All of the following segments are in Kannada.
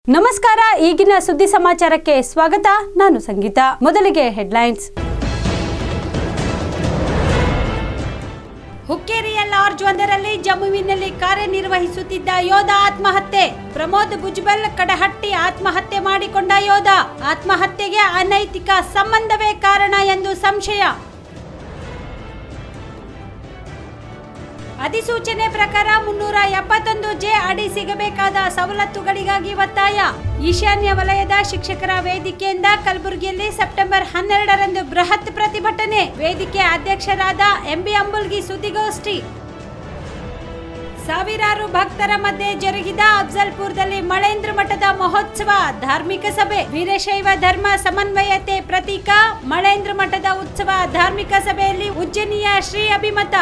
ನಮಸ್ಕಾರ ಈಗಿನ ಸುದ್ದಿ ಸಮಾಚಾರಕ್ಕೆ ಸ್ವಾಗತ ನಾನು ಸಂಗೀತ ಮೊದಲಿಗೆ ಹೆಡ್ಲೈನ್ಸ್ ಹುಕ್ಕೇರಿಯ ಲಾರ್ಜ್ ಒಂದರಲ್ಲಿ ಜಮ್ಮುವಿನಲ್ಲಿ ಕಾರ್ಯನಿರ್ವಹಿಸುತ್ತಿದ್ದ ಯೋಧ ಆತ್ಮಹತ್ಯೆ ಪ್ರಮೋದ್ ಭುಜ್ಬಲ್ ಕಡಹಟ್ಟಿ ಆತ್ಮಹತ್ಯೆ ಮಾಡಿಕೊಂಡ ಯೋಧ ಆತ್ಮಹತ್ಯೆಗೆ ಅನೈತಿಕ ಸಂಬಂಧವೇ ಕಾರಣ ಎಂದು ಸಂಶಯ ಅಧಿಸೂಚನೆ ಪ್ರಕಾರ ಮುನ್ನೂರ ಎಪ್ಪತ್ತೊಂದು ಜೆ ಅಡಿ ಸಿಗಬೇಕಾದ ಸವಲತ್ತುಗಳಿಗಾಗಿ ಒತ್ತಾಯ ಈಶಾನ್ಯ ವಲಯದ ಶಿಕ್ಷಕರ ವೇದಿಕೆಯಿಂದ ಕಲಬುರಗಿಯಲ್ಲಿ ಸೆಪ್ಟೆಂಬರ್ ಹನ್ನೆರಡರಂದು ಬೃಹತ್ ಪ್ರತಿಭಟನೆ ವೇದಿಕೆ ಅಧ್ಯಕ್ಷರಾದ ಎಂಬಿ ಅಂಬುಲ್ಗಿ ಸುದ್ದಿಗೋಷ್ಠಿ ಸಾವಿರಾರು ಭಕ್ತರ ಮಧ್ಯೆ ಜರುಗಿದ ಅಫ್ಜಲ್ಪುರದಲ್ಲಿ ಮಳೇಂದ್ರ ಮಠದ ಮಹೋತ್ಸವ ಧಾರ್ಮಿಕ ಸಭೆ ವೀರಶೈವ ಧರ್ಮ ಸಮನ್ವಯತೆ ಪ್ರತೀಕ ಮಳೇಂದ್ರ ಮಠದ ಉತ್ಸವ ಧಾರ್ಮಿಕ ಸಭೆಯಲ್ಲಿ ಉಜ್ಜಯಿನಿಯ ಶ್ರೀ ಅಭಿಮತ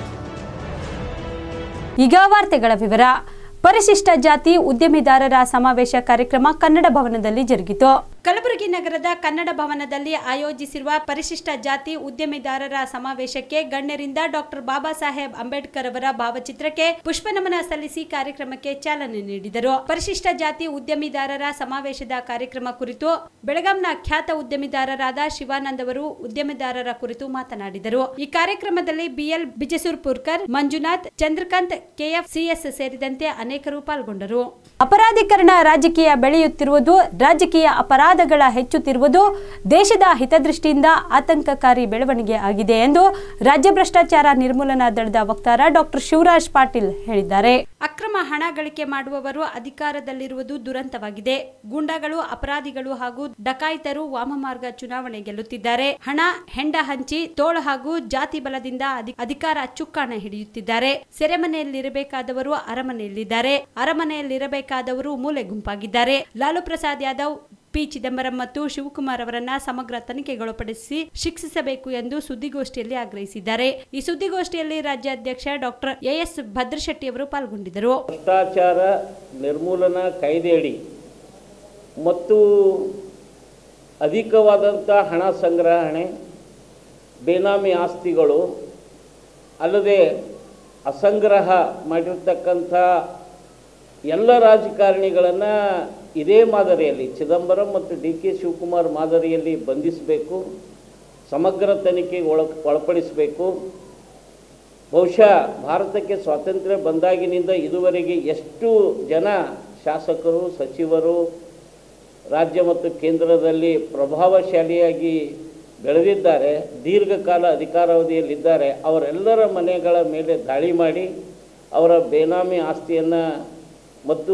ಈಗ ವಾರ್ತೆಗಳ ವಿವರ ಪರಿಶಿಷ್ಟ ಜಾತಿ ಉದ್ಯಮಿದಾರರ ಸಮಾವೇಶ ಕಾರ್ಯಕ್ರಮ ಕನ್ನಡ ಭವನದಲ್ಲಿ ಜರುಗಿತು ಕಲಬುರಗಿ ನಗರದ ಕನ್ನಡ ಭವನದಲ್ಲಿ ಆಯೋಜಿಸಿರುವ ಪರಿಶಿಷ್ಟ ಜಾತಿ ಉದ್ಯಮಿದಾರರ ಸಮಾವೇಶಕ್ಕೆ ಗಣ್ಯರಿಂದ ಡಾಕ್ಟರ್ ಬಾಬಾ ಸಾಹೇಬ್ ಅಂಬೇಡ್ಕರ್ ಅವರ ಭಾವಚಿತ್ರಕ್ಕೆ ಪುಷ್ಪನಮನ ಸಲ್ಲಿಸಿ ಕಾರ್ಯಕ್ರಮಕ್ಕೆ ಚಾಲನೆ ನೀಡಿದರು ಪರಿಶಿಷ್ಟ ಜಾತಿ ಉದ್ಯಮಿದಾರರ ಸಮಾವೇಶದ ಕಾರ್ಯಕ್ರಮ ಕುರಿತು ಬೆಳಗಾಂನ ಖ್ಯಾತ ಉದ್ಯಮಿದಾರರಾದ ಶಿವಾನಂದ್ ಅವರು ಉದ್ಯಮಿದಾರರ ಕುರಿತು ಮಾತನಾಡಿದರು ಈ ಕಾರ್ಯಕ್ರಮದಲ್ಲಿ BL Bijasurpurkar Manjunath Chandrakant KF CS ಸೇರಿದಂತೆ ಅನೇಕರು ಪಾಲ್ಗೊಂಡರು ಅಪರಾಧೀಕರಣ ರಾಜಕೀಯ ಬೆಳೆಯುತ್ತಿರುವುದು ರಾಜಕೀಯ ಅಪರಾಧಗಳ ಹೆಚ್ಚುತ್ತಿರುವುದು ದೇಶದ ಹಿತದೃಷ್ಟಿಯಿಂದ ಆತಂಕಕಾರಿ ಬೆಳವಣಿಗೆ ಆಗಿದೆ ಎಂದು ರಾಜ್ಯ ಭ್ರಷ್ಟಾಚಾರ ನಿರ್ಮೂಲನಾ ದಳದ ವಕ್ತಾರ ಡಾಕ್ಟರ್ ಶಿವರಾಜ್ ಪಾಟೀಲ್ ಹೇಳಿದ್ದಾರೆ ಅಕ್ರಮ ಹಣ ಗಳಿಕೆ ಮಾಡುವವರು ಅಧಿಕಾರದಲ್ಲಿರುವುದು ದುರಂತವಾಗಿದೆ ಗೂಂಡಾಗಳು ಅಪರಾಧಿಗಳು ಹಾಗೂ ಡಕಾಯಿತರು ವಾಮಮಾರ್ಗ ಚುನಾವಣೆ ಗೆಲ್ಲುತ್ತಿದ್ದಾರೆ ಹಣ ಹೆಂಡ ಹಂಚಿ ತೋಳು ಹಾಗೂ ಜಾತಿ ಬಲದಿಂದ ಅಧಿ- ಅಧಿಕಾರ ಚುಕ್ಕಾಣ ಹಿಡಿಯುತ್ತಿದ್ದಾರೆ ಸೆರೆಮನೆಯಲ್ಲಿರಬೇಕಾದವರು ಅರಮನೆಯಲ್ಲಿದ್ದಾರೆ ಅರಮನೆಯಲ್ಲಿರಬೇಕಾದವರು ಮೂಲೆ ಗುಂಪಾಗಿದ್ದಾರೆ ಲಾಲು ಪ್ರಸಾದ್ ಯಾದವ್ ಪಿ ಚಿದಂಬರಂ ಮತ್ತು ಶಿವಕುಮಾರ್ ಅವರನ್ನ ಸಮಗ್ರ ತನಿಖೆಗೊಳಪಡಿಸಿ ಶಿಕ್ಷಿಸಬೇಕು ಎಂದು ಸುದ್ದಿಗೋಷ್ಠಿಯಲ್ಲಿ ಆಗ್ರಹಿಸಿದ್ದಾರೆ ಈ ಸುದ್ದಿಗೋಷ್ಠಿಯಲ್ಲಿ ರಾಜ್ಯಾಧ್ಯಕ್ಷ ಡಾಕ್ಟರ್ ಎಎಸ್ ಭದ್ರಶೆಟ್ಟಿ ಅವರು ಪಾಲ್ಗೊಂಡಿದ್ದರು ಭ್ರಷ್ಟಾಚಾರ ನಿರ್ಮೂಲನಾ ಕಾಯ್ದೆಯಡಿ ಮತ್ತು ಅಧಿಕವಾದಂಥ ಹಣ ಸಂಗ್ರಹಣೆ ಬೇನಾಮಿ ಆಸ್ತಿಗಳು ಅಲ್ಲದೆ ಅಸಂಗ್ರಹ ಮಾಡಿರ್ತಕ್ಕಂಥ ಎಲ್ಲ ರಾಜಕಾರಣಿಗಳನ್ನು ಇದೇ ಮಾದರಿಯಲ್ಲಿ ಚಿದಂಬರಂ ಮತ್ತು ಡಿ ಕೆ ಶಿವಕುಮಾರ್ ಮಾದರಿಯಲ್ಲಿ ಬಂಧಿಸಬೇಕು ಸಮಗ್ರ ತನಿಖೆಗೆ ಒಳ ಒಳಪಡಿಸಬೇಕು ಬಹುಶಃ ಭಾರತಕ್ಕೆ ಸ್ವಾತಂತ್ರ್ಯ ಬಂದಾಗಿನಿಂದ ಇದುವರೆಗೆ ಎಷ್ಟು ಜನ ಶಾಸಕರು ಸಚಿವರು ರಾಜ್ಯ ಮತ್ತು ಕೇಂದ್ರದಲ್ಲಿ ಪ್ರಭಾವಶಾಲಿಯಾಗಿ ಬೆಳೆದಿದ್ದಾರೆ ದೀರ್ಘಕಾಲ ಅಧಿಕಾರಾವಧಿಯಲ್ಲಿದ್ದಾರೆ ಅವರೆಲ್ಲರ ಮನೆಗಳ ಮೇಲೆ ದಾಳಿ ಮಾಡಿ ಅವರ ಬೇನಾಮಿ ಆಸ್ತಿಯನ್ನು ಮತ್ತು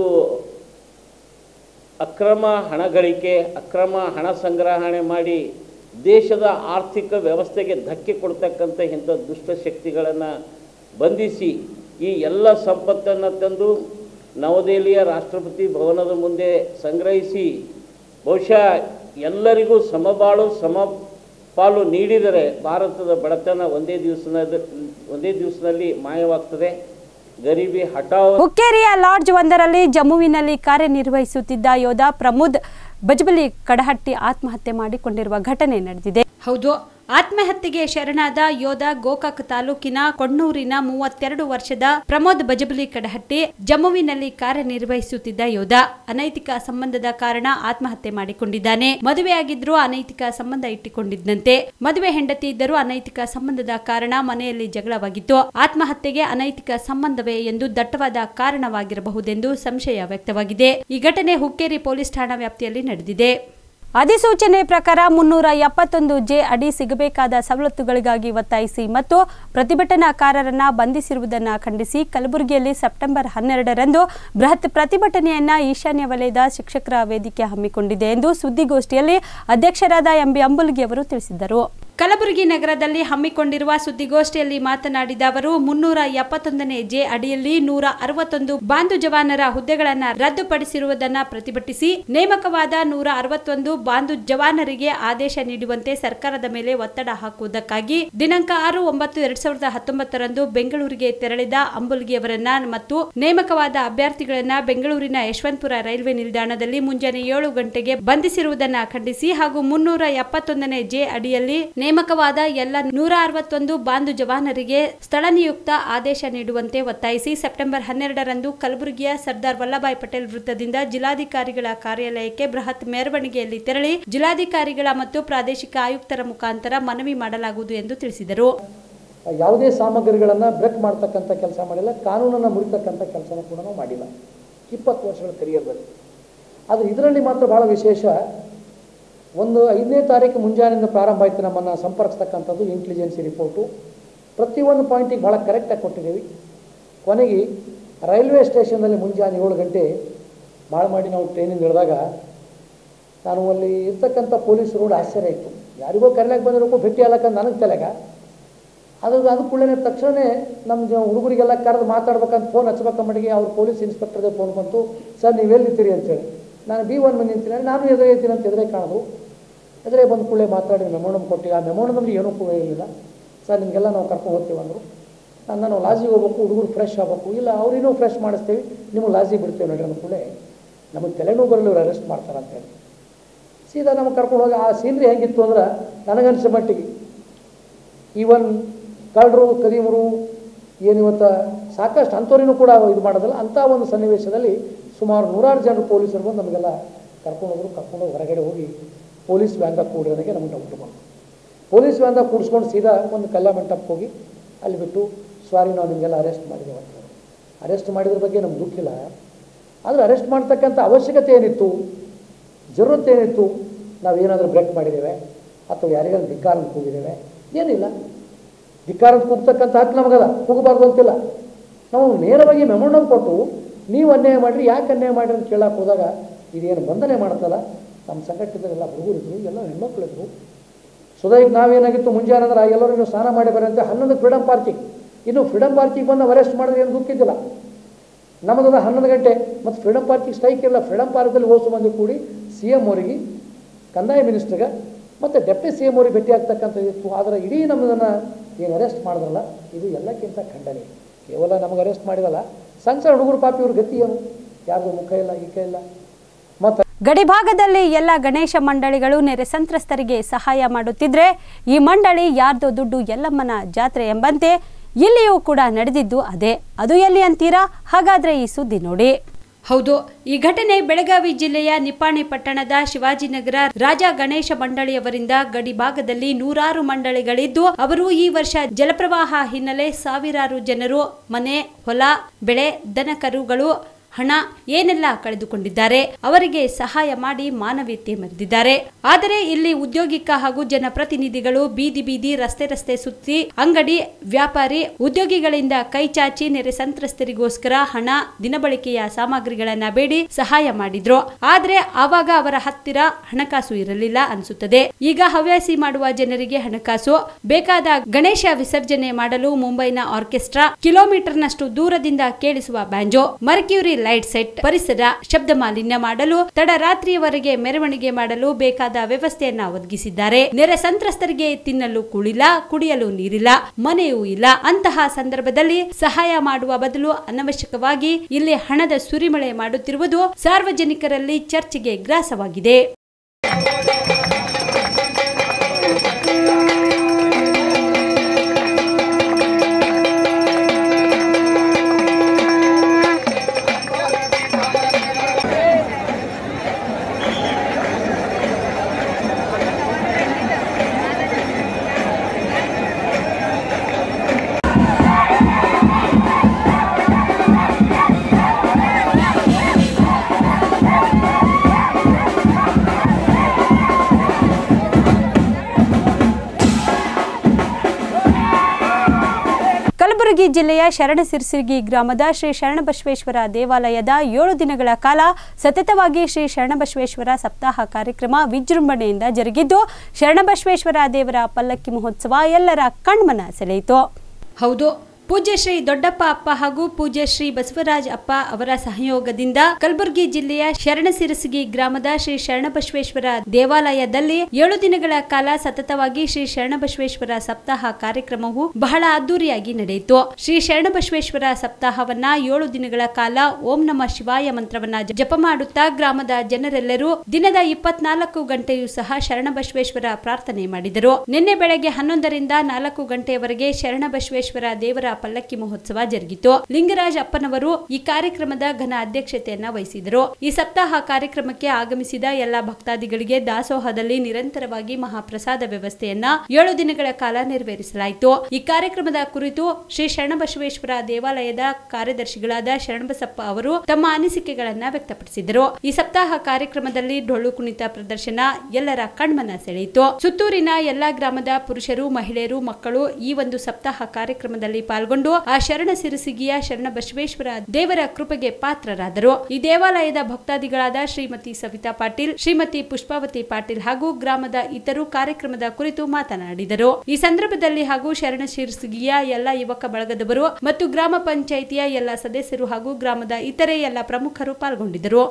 ಅಕ್ರಮ ಹಣ ಗಳಿಕೆ ಅಕ್ರಮ ಹಣ ಸಂಗ್ರಹಣೆ ಮಾಡಿ ದೇಶದ ಆರ್ಥಿಕ ವ್ಯವಸ್ಥೆಗೆ ಧಕ್ಕೆ ಕೊಡ್ತಕ್ಕಂಥ ಇಂಥ ದುಷ್ಟಶಕ್ತಿಗಳನ್ನು ಬಂಧಿಸಿ ಈ ಎಲ್ಲ ಸಂಪತ್ತನ್ನು ತಂದು ನವದೆಹಲಿಯ ರಾಷ್ಟ್ರಪತಿ ಭವನದ ಮುಂದೆ ಸಂಗ್ರಹಿಸಿ ಬಹುಶಃ ಎಲ್ಲರಿಗೂ ಸಮಬಾಳು ಸಮ ಪಾಲು ನೀಡಿದರೆ ಭಾರತದ ಬಡತನ ಒಂದೇ ದಿವಸದ ಒಂದೇ ದಿವಸದಲ್ಲಿ ಮಾಯವಾಗ್ತದೆ ಗರೀಬಿ ಹಠಾವ್ ಹುಕ್ಕೇರಿಯ ಲಾಡ್ಜ್ ಒಂದರಲ್ಲಿ ಜಮ್ಮುವಿನಲ್ಲಿ ಕಾರ್ಯನಿರ್ವಹಿಸುತ್ತಿದ್ದ ಯೋಧ ಪ್ರಮೋದ್ ಬಜಬಲಿ ಕಡಹಟ್ಟಿ ಆತ್ಮಹತ್ಯೆ ಮಾಡಿಕೊಂಡಿರುವ ಘಟನೆ ನಡೆದಿದೆ ಹೌದು ಆತ್ಮಹತ್ಯೆಗೆ ಶರಣಾದ ಯೋಧ ಗೋಕಾಕ್ ತಾಲೂಕಿನ ಕೊಣ್ಣೂರಿನ ಮೂವತ್ತೆರಡು ವರ್ಷದ ಪ್ರಮೋದ್ ಬಜಬಲಿ ಕಡಹಟ್ಟಿ ಜಮ್ಮುವಿನಲ್ಲಿ ಕಾರ್ಯನಿರ್ವಹಿಸುತ್ತಿದ್ದ ಯೋಧ ಅನೈತಿಕ ಸಂಬಂಧದ ಕಾರಣ ಆತ್ಮಹತ್ಯೆ ಮಾಡಿಕೊಂಡಿದ್ದಾನೆ ಮದುವೆಯಾಗಿದ್ರೂ ಅನೈತಿಕ ಸಂಬಂಧ ಇಟ್ಟುಕೊಂಡಿದ್ದಂತೆ ಮದುವೆ ಹೆಂಡತಿ ಇದ್ದರೂ ಅನೈತಿಕ ಸಂಬಂಧದ ಕಾರಣ ಮನೆಯಲ್ಲಿ ಜಗಳವಾಗಿತ್ತು ಆತ್ಮಹತ್ಯೆಗೆ ಅನೈತಿಕ ಸಂಬಂಧವೇ ಎಂದು ದಟ್ಟವಾದ ಕಾರಣವಾಗಿರಬಹುದೆಂದು ಸಂಶಯ ವ್ಯಕ್ತವಾಗಿದೆ ಈ ಘಟನೆ ಹುಕ್ಕೇರಿ ಪೊಲೀಸ್ ಠಾಣಾ ವ್ಯಾಪ್ತಿಯಲ್ಲಿ ನಡೆದಿದೆ ಅಧಿಸೂಚನೆ ಪ್ರಕಾರ ಮುನ್ನೂರ ಎಪ್ಪತ್ತೊಂದು ಜೆ ಅಡಿ ಸಿಗಬೇಕಾದ ಸವಲತ್ತುಗಳಿಗಾಗಿ ಒತ್ತಾಯಿಸಿ ಮತ್ತು ಪ್ರತಿಭಟನಾಕಾರರನ್ನ ಬಂಧಿಸಿರುವುದನ್ನು ಖಂಡಿಸಿ ಕಲಬುರಗಿಯಲ್ಲಿ ಸೆಪ್ಟೆಂಬರ್ ಹನ್ನೆರಡರಂದು ಬೃಹತ್ ಪ್ರತಿಭಟನೆಯನ್ನ ಈಶಾನ್ಯ ವಲಯದ ಶಿಕ್ಷಕರ ವೇದಿಕೆ ಹಮ್ಮಿಕೊಂಡಿದೆ ಎಂದು ಸುದ್ದಿಗೋಷ್ಠಿಯಲ್ಲಿ ಅಧ್ಯಕ್ಷರಾದ ಎಂಬಿ ಅಂಬುಲ್ಗಿ ಅವರು ತಿಳಿಸಿದರು ಕಲಬುರಗಿ ನಗರದಲ್ಲಿ ಹಮ್ಮಿಕೊಂಡಿರುವ ಸುದ್ದಿಗೋಷ್ಠಿಯಲ್ಲಿ ಮಾತನಾಡಿದ ಅವರು ಮುನ್ನೂರ ಎಪ್ಪತ್ತೊಂದನೇ ಜೆ ಅಡಿಯಲ್ಲಿ ನೂರ ಅರವತ್ತೊಂದು ಬಾಂಧು ಜವಾನರ ಹುದ್ದೆಗಳನ್ನು ರದ್ದುಪಡಿಸಿರುವುದನ್ನ ಪ್ರತಿಭಟಿಸಿ ನೇಮಕವಾದ ನೂರ ಅರವತ್ತೊಂದು ಬಾಂಧು ಜವಾನರಿಗೆ ಆದೇಶ ನೀಡುವಂತೆ ಸರ್ಕಾರದ ಮೇಲೆ ಒತ್ತಡ ಹಾಕುವುದಕ್ಕಾಗಿ ದಿನಾಂಕ ಆರು ಒಂಬತ್ತು ಎರಡ್ ಸಾವಿರದ ಹತ್ತೊಂಬತ್ತರಂದು ಬೆಂಗಳೂರಿಗೆ ತೆರಳಿದ ಅಂಬುಲ್ಗಿ ಅವರನ್ನ ಮತ್ತು ನೇಮಕವಾದ ಅಭ್ಯರ್ಥಿಗಳನ್ನ ಬೆಂಗಳೂರಿನ ಯಶವಂತಪುರ ರೈಲ್ವೆ ನಿಲ್ದಾಣದಲ್ಲಿ ಮುಂಜಾನೆ ಏಳು ಗಂಟೆಗೆ ಬಂಧಿಸಿರುವುದನ್ನ ಖಂಡಿಸಿ ಹಾಗೂ ಮುನ್ನೂರ ಎಪ್ಪತ್ತೊಂದನೇ ಜೆ ಅಡಿಯಲ್ಲಿ ನೇಮ ನೇಮಕವಾದ ಎಲ್ಲ ನೂರ ಅರವತ್ತೊಂದು ಬಾಂಧು ಜವಾನರಿಗೆ ಸ್ಥಳ ನಿಯುಕ್ತ ಆದೇಶ ನೀಡುವಂತೆ ಒತ್ತಾಯಿಸಿ ಸೆಪ್ಟೆಂಬರ್ ಹನ್ನೆರಡರಂದು ಕಲಬುರಗಿಯ ಸರ್ದಾರ್ ವಲ್ಲಭಾಯ್ ಪಟೇಲ್ ವೃತ್ತದಿಂದ ಜಿಲ್ಲಾಧಿಕಾರಿಗಳ ಕಾರ್ಯಾಲಯಕ್ಕೆ ಬೃಹತ್ ಮೆರವಣಿಗೆಯಲ್ಲಿ ತೆರಳಿ ಜಿಲ್ಲಾಧಿಕಾರಿಗಳ ಮತ್ತು ಪ್ರಾದೇಶಿಕ ಆಯುಕ್ತರ ಮುಖಾಂತರ ಮನವಿ ಮಾಡಲಾಗುವುದು ಎಂದು ತಿಳಿಸಿದರು ಯಾವುದೇ ಸಾಮಗ್ರಿಗಳನ್ನು ಬ್ರೇಕ್ ಮಾಡ್ತಕ್ಕಂಥ ಕೆಲಸ ಮಾಡಿಲ್ಲ ಕಾನೂನನ್ನು ಮುರಿತಕ್ಕಂಥ ಕೆಲಸನ ಕೂಡ ನಾವು ಮಾಡಿಲ್ಲ ಇಪ್ಪತ್ತು ವರ್ಷಗಳ ಕರಿಯರ್ದಲ್ಲಿ ಆದರೆ ಇದರಲ್ಲಿ ಮಾತ್ರ ಭಾಳ ವಿಶೇಷ ಒಂದು ಐದನೇ ತಾರೀಕು ಮುಂಜಾನೆಯಿಂದ ಪ್ರಾರಂಭ ಆಯಿತು ನಮ್ಮನ್ನು ಸಂಪರ್ಕಿಸ್ತಕ್ಕಂಥದ್ದು ಇಂಟೆಲಿಜೆನ್ಸಿ ರಿಪೋರ್ಟು ಪ್ರತಿಯೊಂದು ಪಾಯಿಂಟಿಗೆ ಭಾಳ ಕರೆಕ್ಟಾಗಿ ಕೊಟ್ಟಿದ್ದೀವಿ ಕೊನೆಗೆ ರೈಲ್ವೆ ಸ್ಟೇಷನ್ನಲ್ಲಿ ಮುಂಜಾನೆ ಏಳು ಗಂಟೆ ಭಾಳ ಮಾಡಿ ನಾವು ಟ್ರೈನಿಂದ ಇಳಿದಾಗ ನಾನು ಅಲ್ಲಿ ಇರ್ತಕ್ಕಂಥ ಪೊಲೀಸ್ ರೋಡ್ ಆಶ್ಚರ್ಯ ಇತ್ತು ಯಾರಿಗೋ ಕರೆಲಾಗ ಬಂದಿರೋಕ್ಕೂ ಭೇಟಿ ಆಗ್ಲಕ್ಕ ನನಗೆ ತಲೆಗ ಅದು ಅದು ಕೂಡಲೇ ತಕ್ಷಣವೇ ನಮ್ಮ ಜ ಹುಡುಗರಿಗೆಲ್ಲ ಕರೆದು ಮಾತಾಡ್ಬೇಕಂತ ಫೋನ್ ಹಚ್ಬೇಕಂಬಡಿಗೆ ಅವ್ರು ಪೊಲೀಸ್ ಇನ್ಸ್ಪೆಕ್ಟರ್ದೇ ಫೋನ್ ಬಂತು ಸರ್ ನೀವು ಎಲ್ಲಿ ನಿಂತೀರಿ ಅಂತೇಳಿ ನಾನು ಬಿ ಒನ್ ಬಂದು ನಿಂತೀನಿ ನಾನು ಎದುರೇ ಇರ್ತೀನಿ ಅಂತ ಎದುರೇ ಕಾಣೋದು ಎದುರೇ ಬಂದು ಕೂಡಲೇ ಮಾತಾಡಿ ಮೆಮೋಣಮ್ ಕೊಟ್ಟಿವಿ ಆ ಮೆಮೋಣಮ್ಗೆ ಏನೂ ಕೂಡ ಇರಲಿಲ್ಲ ಸರ್ ನಿಮಗೆಲ್ಲ ನಾವು ಕರ್ಕೊಂಡು ಹೋಗ್ತೀವಿ ಅಂದರು ನಾನು ನಾವು ಲಾಜಿಗೆ ಹೋಗ್ಬೇಕು ಹುಡುಗರು ಫ್ರೆಶ್ ಆಗಬೇಕು ಇಲ್ಲ ಅವ್ರಿನ್ನೂ ಫ್ರೆಶ್ ಮಾಡಿಸ್ತೀವಿ ನಿಮಗೆ ಲಾಜಿಗೆ ಬಿಡ್ತೀವಿ ನೋಡ್ರಿ ಅಂದ ಕೂಡಲೇ ನಮಗೆ ತಲೆನೋವು ಬರಲಿ ಇವ್ರು ಅರೆಸ್ಟ್ ಮಾಡ್ತಾರೆ ಅಂತೇಳಿ ಸೀದಾ ನಮಗೆ ಕರ್ಕೊಂಡು ಹೋಗಿ ಆ ಸೀನ್ರಿ ಹೆಂಗಿತ್ತು ಅಂದ್ರೆ ನನಗನ್ಸೋ ಮಟ್ಟಿಗೆ ಈವನ್ ಕಳ್ಳರು ಕದೀಮರು ಏನಿವತ್ತು ಸಾಕಷ್ಟು ಅಂಥವ್ರಿನೂ ಕೂಡ ಇದು ಮಾಡೋದಿಲ್ಲ ಅಂಥ ಒಂದು ಸನ್ನಿವೇಶದಲ್ಲಿ ಸುಮಾರು ನೂರಾರು ಜನರು ಪೊಲೀಸರು ಬಂದು ನಮಗೆಲ್ಲ ಕರ್ಕೊಂಡು ಹೋದ್ರು ಕರ್ಕೊಂಡು ಹೋಗಿ ಹೊರಗಡೆ ಹೋಗಿ ಪೊಲೀಸ್ ವ್ಯಾನ್ದಾಗ ಕೂಡಿರೋದಕ್ಕೆ ನಮಗೆ ಡೌಟ್ ಬಂತು ಪೊಲೀಸ್ ವ್ಯಾನ್ದಾಗ ಕೂಡಿಸ್ಕೊಂಡು ಸೀದಾ ಒಂದು ಕಲ್ಯಾಣ ಮಂಟಪಕ್ಕೆ ಹೋಗಿ ಅಲ್ಲಿ ಬಿಟ್ಟು ಸ್ವಾರಿ ನಾವು ನಿಮಗೆಲ್ಲ ಅರೆಸ್ಟ್ ಮಾಡಿದ್ದೇವೆ ಅಂತ ಹೇಳಿದ್ರು. ಅರೆಸ್ಟ್ ಮಾಡಿದ್ರ ಬಗ್ಗೆ ನಮ್ಗೆ ದುಃಖ ಇಲ್ಲ ಆದರೆ ಅರೆಸ್ಟ್ ಮಾಡ್ತಕ್ಕಂಥ ಅವಶ್ಯಕತೆ ಏನಿತ್ತು ಜरूरत ಏನಿತ್ತು ನಾವೇನಾದರೂ ಬ್ರೇಕ್ ಮಾಡಿದ್ದೇವೆ ಅಥವಾ ಯಾರಿಗಾದ್ರೂ ಧಿಕ್ಕಾರ ಅಂತ ಕೂಗಿದ್ದೇವೆ ಏನಿಲ್ಲ ಧಿಕ್ಕಾರ ಅಂತ ಕೂಗ್ತಕ್ಕಂಥ ಹಕ್ಕು ನಮಗದ ಕೂಗಬಾರ್ದು ಅಂತಿಲ್ಲ ನಾವು ನೇರವಾಗಿ ಮೆಮೊಂಡಮ್ ಕೊಟ್ಟು ನೀವು ಅನ್ಯಾಯ ಮಾಡಿರಿ ಯಾಕೆ ಅನ್ಯಾಯ ಮಾಡಿರಿ ಅಂತ ಕೇಳಕ್ಕೆ ಹೋದಾಗ ಇದೇನು ಬಂಧನೆ ಮಾಡ್ತಲ್ಲ ನಮ್ಮ ಸಂಘಟನೆಲ್ಲ ಹುಡುಗರಿದ್ರು ಎಲ್ಲ ಹೆಣ್ಮಕ್ಳಿದ್ರು ಸುಧಾ ಈಗ ನಾವೇನಾಗಿತ್ತು ಮುಂಜಾನೆ ಅಂದ್ರೆ ಎಲ್ಲರೂ ನೀವು ಸ್ನಾನ ಮಾಡಿ ಬರಂತೆ ಹನ್ನೊಂದು ಫ್ರೀಡಮ್ ಪಾರ್ಕಿಂಗ್ ಇನ್ನು ಫ್ರೀಡಮ್ ಪಾರ್ಕಿಗೆ ಬಂದು ಅರೆಸ್ಟ್ ಮಾಡಿದ್ರೆ ಏನು ದುಃಖಿದ್ದಿಲ್ಲ ನಮ್ಮದದ ಹನ್ನೊಂದು ಗಂಟೆ ಮತ್ತು ಫ್ರೀಡಮ್ ಪಾರ್ಕಿಗೆ ಸ್ಟ್ರೈಕ್ ಇಲ್ಲ ಫ್ರೀಡಮ್ ಪಾರ್ಕಲ್ಲಿ ಓಸು ಮಂದಿ ಕೂಡಿ ಸಿ ಎಮ್ ಅವರಿಗೆ ಕಂದಾಯ ಮಿನಿಸ್ಟ್ರಿಗೆ ಮತ್ತು ಡೆಪ್ಟಿ ಸಿ ಎಮ್ ಅವ್ರಿಗೆ ಭೇಟಿ ಆಗ್ತಕ್ಕಂಥದ್ದು ಇತ್ತು ಆದರೆ ಇಡೀ ನಮ್ಮದನ್ನು ಏನು ಅರೆಸ್ಟ್ ಮಾಡಿದ್ರಲ್ಲ ಇದು ಎಲ್ಲಕ್ಕಿಂತ ಖಂಡನೆ ಕೇವಲ ನಮಗೆ ಅರೆಸ್ಟ್ ಮಾಡಿದಲ್ಲ ಸಣ್ಣ ಸಣ್ಣ ಹುಡುಗರು ಪಾಪಿ ಇವ್ರ ಗತಿ ಏನು ಯಾರ್ದು ಮುಖ ಇಲ್ಲ ಈಕ ಇಲ್ಲ ಮತ್ತು ಗಡಿಭಾಗದಲ್ಲಿ ಎಲ್ಲ ಗಣೇಶ ಮಂಡಳಿಗಳು ನೆರೆ ಸಂತ್ರಸ್ತರಿಗೆ ಸಹಾಯ ಮಾಡುತ್ತಿದ್ರೆ ಈ ಮಂಡಳಿ ಯಾರ್ದೋ ದುಡ್ಡು ಎಲ್ಲಮ್ಮನ ಜಾತ್ರೆ ಎಂಬಂತೆ ಇಲ್ಲಿಯೂ ಕೂಡ ನಡೆದಿದ್ದು ಅದೇ ಅದು ಎಲ್ಲಿ ಅಂತೀರಾ ಹಾಗಾದ್ರೆ ಈ ಸುದ್ದಿ ನೋಡಿ ಹೌದು ಈ ಘಟನೆ ಬೆಳಗಾವಿ ಜಿಲ್ಲೆಯ ನಿಪ್ಪಾಣಿ ಪಟ್ಟಣದ ಶಿವಾಜಿನಗರ ರಾಜ ಗಣೇಶ ಮಂಡಳಿಯವರಿಂದ ಗಡಿ ಭಾಗದಲ್ಲಿ ನೂರಾರು ಮಂಡಳಿಗಳಿದ್ದು ಅವರು ಈ ವರ್ಷ ಜಲಪ್ರವಾಹ ಹಿನ್ನೆಲೆ ಸಾವಿರಾರು ಜನರು ಮನೆ ಹೊಲ ಬೆಳೆ ದನ ಕರುಗಳು ಹಣ ಏನೆಲ್ಲ ಕಳೆದುಕೊಂಡಿದ್ದಾರೆ ಅವರಿಗೆ ಸಹಾಯ ಮಾಡಿ ಮಾನವೀಯತೆ ಮೆರೆದಿದ್ದಾರೆ ಆದರೆ ಇಲ್ಲಿ ಉದ್ಯೋಗಿಕ ಹಾಗೂ ಜನಪ್ರತಿನಿಧಿಗಳು ಬೀದಿ ಬೀದಿ ರಸ್ತೆ ರಸ್ತೆ ಸುತ್ತಿ ಅಂಗಡಿ ವ್ಯಾಪಾರಿ ಉದ್ಯೋಗಿಗಳಿಂದ ಕೈ ಚಾಚಿ ನೆರೆ ಸಂತ್ರಸ್ತರಿಗೋಸ್ಕರ ಹಣ ದಿನಬಳಕೆಯ ಸಾಮಗ್ರಿಗಳನ್ನ ಬೇಡಿ ಸಹಾಯ ಮಾಡಿದ್ರು ಆದ್ರೆ ಆವಾಗ ಅವರ ಹತ್ತಿರ ಹಣಕಾಸು ಇರಲಿಲ್ಲ ಅನಿಸುತ್ತದೆ ಈಗ ಹವ್ಯಾಸಿ ಮಾಡುವ ಜನರಿಗೆ ಹಣಕಾಸು ಬೇಕಾದ ಗಣೇಶ ವಿಸರ್ಜನೆ ಮಾಡಲು ಮುಂಬೈನ ಆರ್ಕೆಸ್ಟ್ರಾ ಕಿಲೋಮೀಟರ್ನಷ್ಟು ದೂರದಿಂದ ಕೇಳಿಸುವ ಬ್ಯಾಂಜೋ ಮರ್ಕ್ಯೂರಿ ಲೈಟ್ ಸೆಟ್ ಪರಿಸರ ಶಬ್ದ ಮಾಲಿನ್ಯ ಮಾಡಲು ತಡರಾತ್ರಿಯವರೆಗೆ ಮೆರವಣಿಗೆ ಮಾಡಲು ಬೇಕಾದ ವ್ಯವಸ್ಥೆಯನ್ನ ಒದಗಿಸಿದ್ದಾರೆ ನೆರೆ ಸಂತ್ರಸ್ತರಿಗೆ ತಿನ್ನಲು ಕೂಳಿಲ್ಲ ಕುಡಿಯಲು ನೀರಿಲ್ಲ ಮನೆಯೂ ಇಲ್ಲ ಅಂತಹ ಸಂದರ್ಭದಲ್ಲಿ ಸಹಾಯ ಮಾಡುವ ಬದಲು ಅನವಶ್ಯಕವಾಗಿ ಇಲ್ಲಿ ಹಣದ ಸುರಿಮಳೆ ಮಾಡುತ್ತಿರುವುದು ಸಾರ್ವಜನಿಕರಲ್ಲಿ ಚರ್ಚೆಗೆ ಗ್ರಾಸವಾಗಿದೆ ಕಲಬುರಗಿ ಜಿಲ್ಲೆಯ ಶರಣಸಿರ್ಸಿಗಿ ಗ್ರಾಮದ ಶ್ರೀ ಶರಣಬಸವೇಶ್ವರ ದೇವಾಲಯದ ಏಳು ದಿನಗಳ ಕಾಲ ಸತತವಾಗಿ ಶ್ರೀ ಶರಣಬಸವೇಶ್ವರ ಸಪ್ತಾಹ ಕಾರ್ಯಕ್ರಮ ವಿಜೃಂಭಣೆಯಿಂದ ಜರುಗಿದ್ದು ಶರಣಬಸವೇಶ್ವರ ದೇವರ ಪಲ್ಲಕ್ಕಿ ಮಹೋತ್ಸವ ಎಲ್ಲರ ಕಣ್ಮನ ಸೆಳೆಯಿತು ಹೌದು ಪೂಜ್ಯ ಶ್ರೀ ದೊಡ್ಡಪ್ಪ ಅಪ್ಪ ಹಾಗೂ ಪೂಜ್ಯ ಶ್ರೀ ಬಸವರಾಜ್ ಅಪ್ಪ ಅವರ ಸಹಯೋಗದಿಂದ ಕಲಬುರಗಿ ಜಿಲ್ಲೆಯ ಶರಣಸಿರಸಗಿ ಗ್ರಾಮದ ಶ್ರೀ ಶರಣಬಸವೇಶ್ವರ ದೇವಾಲಯದಲ್ಲಿ ಏಳು ದಿನಗಳ ಕಾಲ ಸತತವಾಗಿ ಶ್ರೀ ಶರಣಬಸವೇಶ್ವರ ಸಪ್ತಾಹ ಕಾರ್ಯಕ್ರಮವು ಬಹಳ ಅದ್ದೂರಿಯಾಗಿ ನಡೆಯಿತು ಶ್ರೀ ಶರಣಬಸವೇಶ್ವರ ಸಪ್ತಾಹವನ್ನ ಏಳು ದಿನಗಳ ಕಾಲ ಓಂ ನಮ ಶಿವಾಯ ಮಂತ್ರವನ್ನ ಜಪ ಮಾಡುತ್ತಾ ಗ್ರಾಮದ ಜನರೆಲ್ಲರೂ ದಿನದ ಇಪ್ಪತ್ನಾಲ್ಕು ಗಂಟೆಯೂ ಸಹ ಶರಣಬಸವೇಶ್ವರ ಪ್ರಾರ್ಥನೆ ಮಾಡಿದರು ನಿನ್ನೆ ಬೆಳಗ್ಗೆ ಹನ್ನೊಂದರಿಂದ ನಾಲ್ಕು ಗಂಟೆಯವರೆಗೆ ಶರಣಬಸವೇಶ್ವರ ದೇವರ ಪಲ್ಲಕ್ಕಿ ಮಹೋತ್ಸವ ಜರುಗಿತು ಲಿಂಗರಾಜ್ ಅಪ್ಪನವರು ಈ ಕಾರ್ಯಕ್ರಮದ ಘನ ಅಧ್ಯಕ್ಷತೆಯನ್ನ ವಹಿಸಿದರು ಈ ಸಪ್ತಾಹ ಕಾರ್ಯಕ್ರಮಕ್ಕೆ ಆಗಮಿಸಿದ ಎಲ್ಲಾ ಭಕ್ತಾದಿಗಳಿಗೆ ದಾಸೋಹದಲ್ಲಿ ನಿರಂತರವಾಗಿ ಮಹಾಪ್ರಸಾದ ವ್ಯವಸ್ಥೆಯನ್ನ ಏಳು ದಿನಗಳ ಕಾಲ ನೆರವೇರಿಸಲಾಯಿತು ಈ ಕಾರ್ಯಕ್ರಮದ ಕುರಿತು ಶ್ರೀ ಶರಣಬಸವೇಶ್ವರ ದೇವಾಲಯದ ಕಾರ್ಯದರ್ಶಿಗಳಾದ ಶರಣಬಸಪ್ಪ ಅವರು ತಮ್ಮ ಅನಿಸಿಕೆಗಳನ್ನ ವ್ಯಕ್ತಪಡಿಸಿದರು ಈ ಸಪ್ತಾಹ ಕಾರ್ಯಕ್ರಮದಲ್ಲಿ ಡೊಳ್ಳು ಕುಣಿತ ಪ್ರದರ್ಶನ ಎಲ್ಲರ ಕಣ್ಮನ ಸೆಳೆಯಿತು ಸುತ್ತೂರಿನ ಎಲ್ಲಾ ಗ್ರಾಮದ ಪುರುಷರು ಮಹಿಳೆಯರು ಮಕ್ಕಳು ಈ ಒಂದು ಸಪ್ತಾಹ ಕಾರ್ಯಕ್ರಮದಲ್ಲಿ ಪಾಲ್ಗೊಂಡು ಆ ಶರಣ ಸಿರಸಿಗಿಯ ಶರಣ ಬಸವೇಶ್ವರ ದೇವರ ಕೃಪೆಗೆ ಪಾತ್ರರಾದರು ಈ ದೇವಾಲಯದ ಭಕ್ತಾದಿಗಳಾದ ಶ್ರೀಮತಿ ಸವಿತಾ ಪಾಟೀಲ್ ಶ್ರೀಮತಿ ಪುಷ್ಪಾವತಿ ಪಾಟೀಲ್ ಹಾಗೂ ಗ್ರಾಮದ ಇತರು ಕಾರ್ಯಕ್ರಮದ ಕುರಿತು ಮಾತನಾಡಿದರು ಈ ಸಂದರ್ಭದಲ್ಲಿ ಹಾಗೂ ಶರಣ ಶಿರಸಿಗಿಯ ಎಲ್ಲ ಯುವಕ ಬಳಗದವರು ಮತ್ತು ಗ್ರಾಮ ಪಂಚಾಯಿತಿಯ ಎಲ್ಲ ಸದಸ್ಯರು ಹಾಗೂ ಗ್ರಾಮದ ಇತರೆ ಎಲ್ಲ ಪ್ರಮುಖರು ಪಾಲ್ಗೊಂಡಿದ್ದರು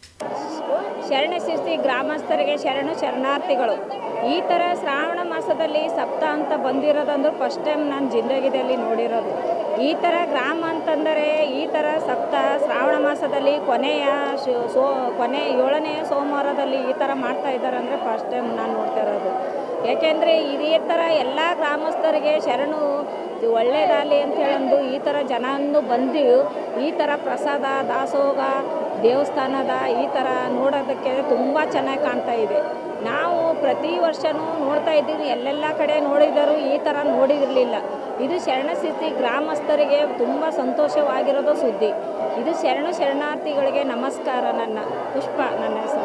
ಶರಣಶಿರ್ಸಿ ಗ್ರಾಮಸ್ಥರಿಗೆ ಶರಣು ಶರಣಾರ್ಥಿಗಳು ಈ ಥರ ಶ್ರಾವಣ ಮಾಸದಲ್ಲಿ ಸಪ್ತ ಅಂತ ಬಂದಿರೋದಂದ್ರೆ ಫಸ್ಟ್ ಟೈಮ್ ನಾನು ಜಿಂದಗಿದಲ್ಲಿ ನೋಡಿರೋದು ಈ ಥರ ಗ್ರಾಮ ಅಂತಂದರೆ ಈ ಥರ ಸಪ್ತ ಶ್ರಾವಣ ಮಾಸದಲ್ಲಿ ಕೊನೆಯ ಶು- ಸೋ ಕೊನೆ ಏಳನೆಯ ಸೋಮವಾರದಲ್ಲಿ ಈ ಥರ ಮಾಡ್ತಾ ಇದ್ದಾರೆ ಅಂದರೆ ಫಸ್ಟ್ ಟೈಮ್ ನಾನು ನೋಡ್ತಾ ಇರೋದು ಯಾಕೆಂದರೆ ಇದೇ ಥರ ಎಲ್ಲ ಗ್ರಾಮಸ್ಥರಿಗೆ ಶರಣು ಒಳ್ಳೇದಾಗಲಿ ಅಂತ ಹೇಳಂದು ಈ ಥರ ಜನನ್ನು ಬಂದು ಈ ಥರ ಪ್ರಸಾದ ದಾಸೋಗ ದೇವಸ್ಥಾನದ ಈ ಥರ ನೋಡೋದಕ್ಕೆ ತುಂಬ ಚೆನ್ನಾಗಿ ಕಾಣ್ತಾ ಇದೆ ನಾವು ಪ್ರತಿ ವರ್ಷವೂ ನೋಡ್ತಾ ಇದ್ದೀವಿ ಎಲ್ಲೆಲ್ಲ ಕಡೆ ನೋಡಿದರೂ ಈ ಥರ ನೋಡಿರಲಿಲ್ಲ ಇದು ಶರಣಸ್ಥಿತಿ ಗ್ರಾಮಸ್ಥರಿಗೆ ತುಂಬ ಸಂತೋಷವಾಗಿರೋದು ಸುದ್ದಿ ಇದು ಶರಣು ಶರಣಾರ್ಥಿಗಳಿಗೆ ನಮಸ್ಕಾರ ನನ್ನ ಪುಷ್ಪ ನನ್ನ ಹೆಸರು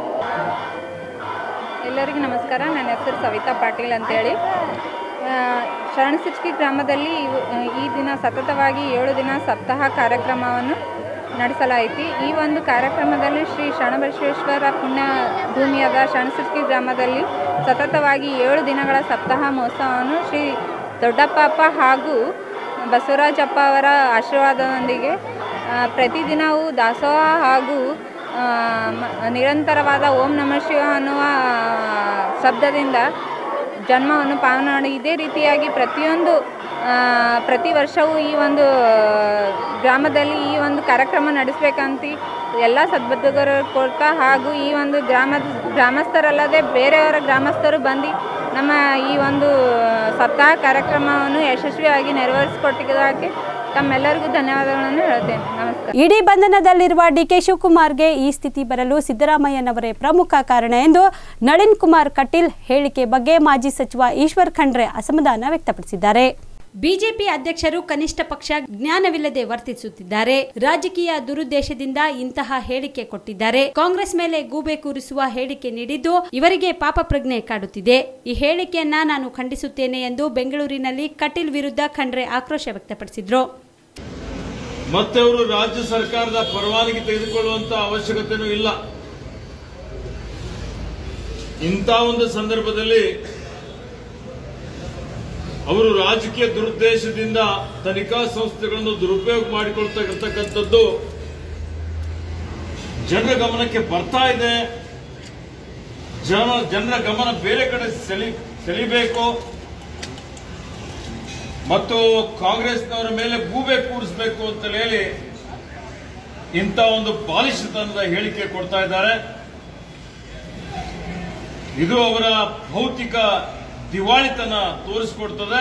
ಎಲ್ಲರಿಗೂ ನಮಸ್ಕಾರ ನನ್ನ ಹೆಸರು ಸವಿತಾ ಪಾಟೀಲ್ ಅಂತೇಳಿ ಶರಣಸಿರ್ಕಿ ಗ್ರಾಮದಲ್ಲಿ ಇವು- ಈ ದಿನ ಸತತವಾಗಿ ಏಳು ದಿನ ಸಪ್ತಾಹ ಕಾರ್ಯಕ್ರಮವನ್ನು ನಡೆಸಲಾಯಿತು ಈ ಒಂದು ಕಾರ್ಯಕ್ರಮದಲ್ಲಿ ಶ್ರೀ ಶರಣಬಸವೇಶ್ವರ ಪುಣ್ಯ ಭೂಮಿಯಾದ ಶರಣಸಿರ್ಕಿ ಗ್ರಾಮದಲ್ಲಿ ಸತತವಾಗಿ ಏಳು ದಿನಗಳ ಸಪ್ತಾಹ ಮಹೋತ್ಸವವನ್ನು ಶ್ರೀ ದೊಡ್ಡಪ್ಪಪ್ಪ ಹಾಗೂ ಬಸವರಾಜಪ್ಪ ಅವರ ಆಶೀರ್ವಾದದೊಂದಿಗೆ ಆ, ಪ್ರತಿದಿನವೂ ದಾಸೋಹ ಹಾಗೂ ಆ, ಮ- ನಿರಂತರವಾದ ಓಂ ನಮಃ ಶಿವ ಅನ್ನುವ ಶಬ್ದದಿಂದ ಜನ್ಮವನ್ನು ಪಾವನ ಮಾಡಿ ಇದೇ ರೀತಿಯಾಗಿ ಪ್ರತಿಯೊಂದು ಆ, ಪ್ರತಿ ವರ್ಷವೂ ಈ ಒಂದು ಗ್ರಾಮದಲ್ಲಿ ಈ ಒಂದು ಕಾರ್ಯಕ್ರಮ ನಡೆಸಬೇಕಂತ ಎಲ್ಲ ಸದ್ಬದ್ಧರು ಕೊಡ್ತಾ ಹಾಗೂ ಈ ಒಂದು ಗ್ರಾಮದ ಗ್ರಾಮಸ್ಥರಲ್ಲದೆ ಬೇರೆಯವರ ಗ್ರಾಮಸ್ಥರು ಬಂದು ನಮ್ಮ ಈ ಒಂದು ಸಪ್ತಾಹ ಕಾರ್ಯಕ್ರಮವನ್ನು ಯಶಸ್ವಿಯಾಗಿ ನೆರವೇರಿಸಿಕೊಟ್ಟಿದ್ದಕ್ಕೆ ತಮ್ಮೆಲ್ಲರಿಗೂ ಧನ್ಯವಾದಗಳನ್ನು ಹೇಳ್ತೇನೆ ನಮಸ್ಕಾರ ಇಡೀ ಬಂಧನದಲ್ಲಿರುವ ಡಿಕೆ ಶಿವಕುಮಾರ್ಗೆ ಈ ಸ್ಥಿತಿ ಬರಲು ಸಿದ್ದರಾಮಯ್ಯನವರೇ ಪ್ರಮುಖ ಕಾರಣ ಎಂದು ನಳಿನ್ ಕುಮಾರ್ ಕಟೀಲ್ ಹೇಳಿಕೆ ಬಗ್ಗೆ ಮಾಜಿ ಸಚಿವ ಈಶ್ವರ್ ಖಂಡ್ರೆ ಅಸಮಾಧಾನ ವ್ಯಕ್ತಪಡಿಸಿದ್ದಾರೆ ಬಿಜೆಪಿ ಅಧ್ಯಕ್ಷರು ಕನಿಷ್ಠ ಪಕ್ಷ ಜ್ಞಾನವಿಲ್ಲದೆ ವರ್ತಿಸುತ್ತಿದ್ದಾರೆ ರಾಜಕೀಯ ದುರುದ್ದೇಶದಿಂದ ಇಂತಹ ಹೇಳಿಕೆ ಕೊಟ್ಟಿದ್ದಾರೆ ಕಾಂಗ್ರೆಸ್ ಮೇಲೆ ಗೂಬೆ ಕೂರಿಸುವ ಹೇಳಿಕೆ ನೀಡಿದ್ದು ಇವರಿಗೆ ಪಾಪ ಪ್ರಜ್ಞೆ ಕಾಡುತ್ತಿದೆ ಈ ಹೇಳಿಕೆಯನ್ನ ನಾನು ಖಂಡಿಸುತ್ತೇನೆ ಎಂದು ಬೆಂಗಳೂರಿನಲ್ಲಿ ಕಟೀಲ್ ವಿರುದ್ಧ ಖಂಡ್ರೆ ಆಕ್ರೋಶ ವ್ಯಕ್ತಪಡಿಸಿದ್ರು ಮತ್ತೆ ಅವರು ರಾಜ್ಯ ಸರ್ಕಾರದ ಪರವಾನಗಿ ತೆಗೆದುಕೊಳ್ಳುವಂತ ಅವಶ್ಯಕತೆನೂ ಇಲ್ಲ ಇಂಥ ಒಂದು ಸಂದರ್ಭದಲ್ಲಿ ಅವರು ರಾಜಕೀಯ ದುರುದ್ದೇಶದಿಂದ ತನಿಖಾ ಸಂಸ್ಥೆಗಳನ್ನು ದುರುಪಯೋಗ ಮಾಡಿಕೊಳ್ತಾ ಇರತಕ್ಕಂಥದ್ದು ಜನರ ಗಮನಕ್ಕೆ ಬರ್ತಾ ಇದೆ ಜನ ಜನರ ಗಮನ ಬೇರೆ ಕಡೆ ಸೆಳಿ ಸೆಳಿಬೇಕು ಮತ್ತು ಕಾಂಗ್ರೆಸ್ನವರ ಮೇಲೆ ಗೂಬೆ ಕೂರಿಸಬೇಕು ಅಂತ ಹೇಳಿ ಇಂಥ ಒಂದು ಬಾಲಿಶತನದ ಹೇಳಿಕೆ ಕೊಡ್ತಾ ಇದ್ದಾರೆ ಇದು ಅವರ ಭೌತಿಕ ದಿವಾಳಿತನ ತೋರಿಸ್ಕೊಡ್ತದೆ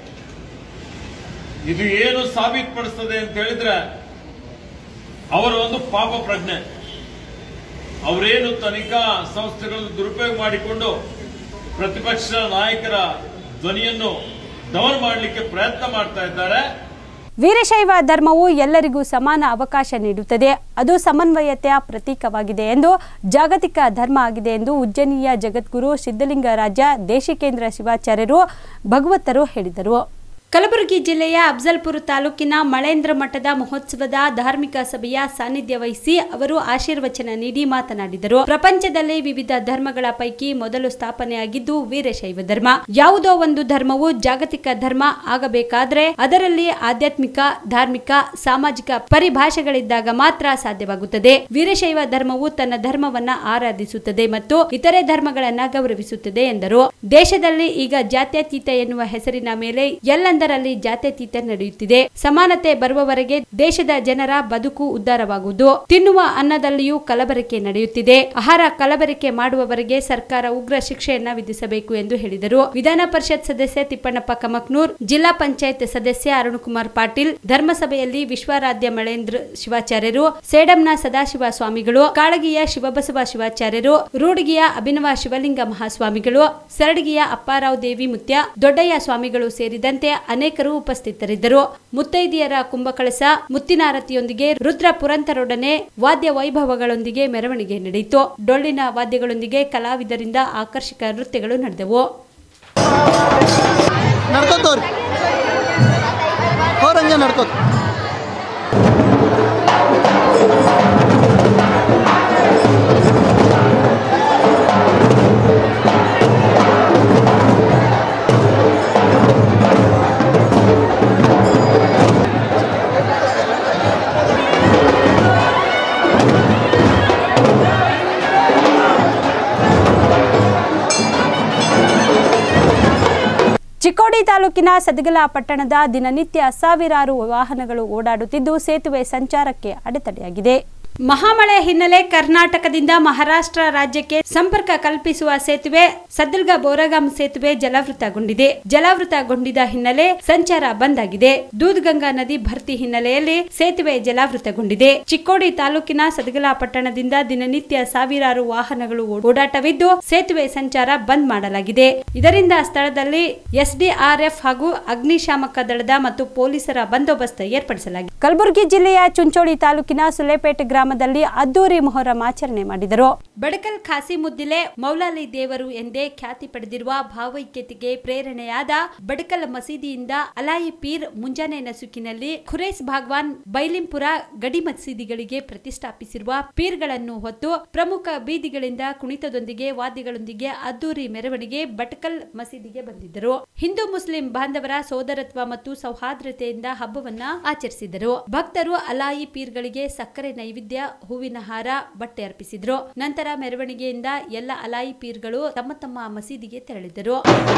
ಇದು ಏನು ಸಾಬೀತುಪಡಿಸ್ತದೆ ಅಂತ ಹೇಳಿದ್ರೆ ಅವರ ಒಂದು ಪಾಪ ಪ್ರಜ್ಞೆ ಅವರೇನು ತನಿಖಾ ಸಂಸ್ಥೆಗಳನ್ನು ದುರುಪಯೋಗ ಮಾಡಿಕೊಂಡು ಪ್ರತಿಪಕ್ಷ ನಾಯಕರ ಧ್ವನಿಯನ್ನು ದಮನ ಮಾಡಲಿಕ್ಕೆ ಪ್ರಯತ್ನ ಮಾಡ್ತಾ ಇದ್ದಾರೆ ವೀರಶೈವ ಧರ್ಮವು ಎಲ್ಲರಿಗೂ ಸಮಾನ ಅವಕಾಶ ನೀಡುತ್ತದೆ ಅದು ಸಮನ್ವಯತೆಯ ಪ್ರತೀಕವಾಗಿದೆ ಎಂದು ಜಾಗತಿಕ ಧರ್ಮ ಆಗಿದೆ ಎಂದು ಉಜ್ಜಯಿನಿಯ ಜಗದ್ಗುರು ಸಿದ್ಧಲಿಂಗ ರಾಜ ದೇಶಿಕೇಂದ್ರ ಶಿವಾಚಾರ್ಯರು ಭಗವತರು ಹೇಳಿದರು ಕಲಬುರಗಿ ಜಿಲ್ಲೆಯ ಅಫ್ಜಲ್ಪುರ ತಾಲೂಕಿನ ಮಳೇಂದ್ರ ಮಠದ ಮಹೋತ್ಸವದ ಧಾರ್ಮಿಕ ಸಭೆಯ ಸಾನ್ನಿಧ್ಯ ವಹಿಸಿ ಅವರು ಆಶೀರ್ವಚನ ನೀಡಿ ಮಾತನಾಡಿದರು ಪ್ರಪಂಚದಲ್ಲಿ ವಿವಿಧ ಧರ್ಮಗಳ ಪೈಕಿ ಮೊದಲು ಸ್ಥಾಪನೆಯಾಗಿದ್ದು ವೀರಶೈವ ಧರ್ಮ ಯಾವುದೋ ಒಂದು ಧರ್ಮವು ಜಾಗತಿಕ ಧರ್ಮ ಆಗಬೇಕಾದ್ರೆ ಅದರಲ್ಲಿ ಆಧ್ಯಾತ್ಮಿಕ ಧಾರ್ಮಿಕ ಸಾಮಾಜಿಕ ಪರಿಭಾಷೆಗಳಿದ್ದಾಗ ಮಾತ್ರ ಸಾಧ್ಯವಾಗುತ್ತದೆ ವೀರಶೈವ ಧರ್ಮವು ತನ್ನ ಧರ್ಮವನ್ನ ಆರಾಧಿಸುತ್ತದೆ ಮತ್ತು ಇತರೆ ಧರ್ಮಗಳನ್ನ ಗೌರವಿಸುತ್ತದೆ ಎಂದರು ದೇಶದಲ್ಲಿ ಈಗ ಜಾತ್ಯತೀತ ಎನ್ನುವ ಹೆಸರಿನ ಮೇಲೆ ಎಲ್ಲೆಂದರಲ್ಲಿ ಜಾತ್ಯತೀತ ನಡೆಯುತ್ತಿದೆ ಸಮಾನತೆ ಬರುವವರೆಗೆ ದೇಶದ ಜನರ ಬದುಕು ಉದ್ಧಾರವಾಗುವುದು ತಿನ್ನುವ ಅನ್ನದಲ್ಲಿಯೂ ಕಲಬೆರಕೆ ನಡೆಯುತ್ತಿದೆ ಆಹಾರ ಕಲಬೆರಕೆ ಮಾಡುವವರೆಗೆ ಸರ್ಕಾರ ಉಗ್ರ ಶಿಕ್ಷೆಯನ್ನ ವಿಧಿಸಬೇಕು ಎಂದು ಹೇಳಿದರು ವಿಧಾನ ಪರಿಷತ್ ಸದಸ್ಯ ತಿಪ್ಪಣ್ಣಪ್ಪ ಕಮಕ್ನೂರ್ ಜಿಲ್ಲಾ ಪಂಚಾಯತ್ ಸದಸ್ಯ ಅರುಣಕುಮಾರ್ ಪಾಟೀಲ್ ಧರ್ಮಸಭೆಯಲ್ಲಿ ವಿಶ್ವಾರಾಧ್ಯ ಮಳೇಂದ್ರ ಶಿವಾಚಾರ್ಯರು ಸೇಡಂನ ಸದಾಶಿವ ಸ್ವಾಮಿಗಳು ಕಾಳಗಿಯ ಶಿವಬಸವ ಶಿವಾಚಾರ್ಯರು ರೂಢಗಿಯ ಅಭಿನವ ಶಿವಲಿಂಗ ಮಹಾಸ್ವಾಮಿಗಳು ಸರಡಗಿಯ ಅಪ್ಪಾರಾವ್ ದೇವಿ ಮುತ್ಯ ದೊಡ್ಡಯ್ಯ ಸ್ವಾಮಿಗಳು ಸೇರಿದಂತೆ ಅನೇಕರು ಉಪಸ್ಥಿತರಿದ್ದರು ಮುತ್ತೈದೆಯರ ಕುಂಭಕಳಸ ಮುತ್ತಿನಾರತಿಯೊಂದಿಗೆ ರುದ್ರ ಪುರಂತರೊಡನೆ ವಾದ್ಯ ವೈಭವಗಳೊಂದಿಗೆ ಮೆರವಣಿಗೆ ನಡೆಯಿತು ಡೊಳ್ಳಿನ ವಾದ್ಯಗಳೊಂದಿಗೆ ಕಲಾವಿದರಿಂದ ಆಕರ್ಷಕ ನೃತ್ಯಗಳು ನಡೆದವು ನಡ್ಕೋತವ್ರಿ ಅವ್ರಂಗೆ ನಡ್ಕೋತ ಚಿಕ್ಕೋಡಿ ತಾಲೂಕಿನ ಸದಗಲ ಪಟ್ಟಣದ ದಿನನಿತ್ಯ ಸಾವಿರಾರು ವಾಹನಗಳು ಓಡಾಡುತ್ತಿದ್ದು ಸೇತುವೆ ಸಂಚಾರಕ್ಕೆ ಅಡೆತಡೆಯಾಗಿದೆ ಮಹಾಮಳೆ ಹಿನ್ನೆಲೆ ಕರ್ನಾಟಕದಿಂದ ಮಹಾರಾಷ್ಟ್ರ ರಾಜ್ಯಕ್ಕೆ ಸಂಪರ್ಕ ಕಲ್ಪಿಸುವ ಸೇತುವೆ ಸದ್ದಲ್ಗ ಬೋರಗಾಂ ಸೇತುವೆ ಜಲಾವೃತಗೊಂಡಿದೆ ಜಲಾವೃತಗೊಂಡಿದ್ದ ಹಿನ್ನೆಲೆ ಸಂಚಾರ ಬಂದ್ ಆಗಿದೆ ದೂದ್ಗಂಗಾ ನದಿ ಭರ್ತಿ ಹಿನ್ನೆಲೆಯಲ್ಲಿ ಸೇತುವೆ ಜಲಾವೃತಗೊಂಡಿದೆ ಚಿಕ್ಕೋಡಿ ತಾಲೂಕಿನ ಸದಗಲ ಪಟ್ಟಣದಿಂದ ದಿನನಿತ್ಯ ಸಾವಿರಾರು ವಾಹನಗಳು ಓಡಾಟವಿದ್ದು ಸೇತುವೆ ಸಂಚಾರ ಬಂದ್ ಮಾಡಲಾಗಿದೆ ಇದರಿಂದ ಸ್ಥಳದಲ್ಲಿ ಎಸ್ಡಿಆರ್ಎಫ್ ಹಾಗೂ ಅಗ್ನಿಶಾಮಕ ದಳದ ಮತ್ತು ಪೊಲೀಸರ ಬಂದೋಬಸ್ತ್ ಏರ್ಪಡಿಸಲಾಗಿದೆ ಕಲಬುರಗಿ ಜಿಲ್ಲೆಯ ಚುಂಚೋಳಿ ತಾಲೂಕಿನ ಸುಲೇಪೇಟೆ ಗ್ರಾಮದಲ್ಲಿ ಅದ್ದೂರಿ ಮೊಹರಂ ಆಚರಣೆ ಮಾಡಿದರು ಬಡಕಲ್ ಖಾಸಿಮುದ್ದಿಲೆ ಮೌಲಾಲಿ ದೇವರು ಎಂದೇ ಖ್ಯಾತಿ ಪಡೆದಿರುವ ಭಾವೈಕ್ಯತೆಗೆ ಪ್ರೇರಣೆಯಾದ ಬಡಕಲ್ ಮಸೀದಿಯಿಂದ ಅಲಾಯಿ ಪೀರ್ ಮುಂಜಾನೆ ನಸುಕಿನಲ್ಲಿ ಖುರೇಸ್ ಭಾಗ್ವಾನ್ ಬೈಲಿಂಪುರ ಗಡಿ ಮಸೀದಿಗಳಿಗೆ ಪ್ರತಿಷ್ಠಾಪಿಸಿರುವ ಪೀರ್ಗಳನ್ನು ಹೊತ್ತು ಪ್ರಮುಖ ಬೀದಿಗಳಿಂದ ಕುಣಿತದೊಂದಿಗೆ ವಾದ್ಯಗಳೊಂದಿಗೆ ಅದ್ದೂರಿ ಮೆರವಣಿಗೆ ಬಟಕಲ್ ಮಸೀದಿಗೆ ಬಂದಿದ್ದರು ಹಿಂದೂ ಮುಸ್ಲಿಂ ಬಾಂಧವರ ಸೋದರತ್ವ ಮತ್ತು ಸೌಹಾರ್ದತೆಯಿಂದ ಹಬ್ಬವನ್ನ ಆಚರಿಸಿದರು ಭಕ್ತರು ಅಲಾಯಿ ಪೀರ್ಗಳಿಗೆ ಸಕ್ಕರೆ ನೈವೇದ್ಯ ಹೂವಿನ ಹಾರ ಬಟ್ಟೆ ಅರ್ಪಿಸಿದ್ರು ನಂತರ ಮೆರವಣಿಗೆಯಿಂದ ಎಲ್ಲ ಅಲಾಯಿ ಪೀರ್ಗಳು ತಮ್ಮ ತಮ್ಮ ಮಸೀದಿಗೆ ತೆರಳಿದರು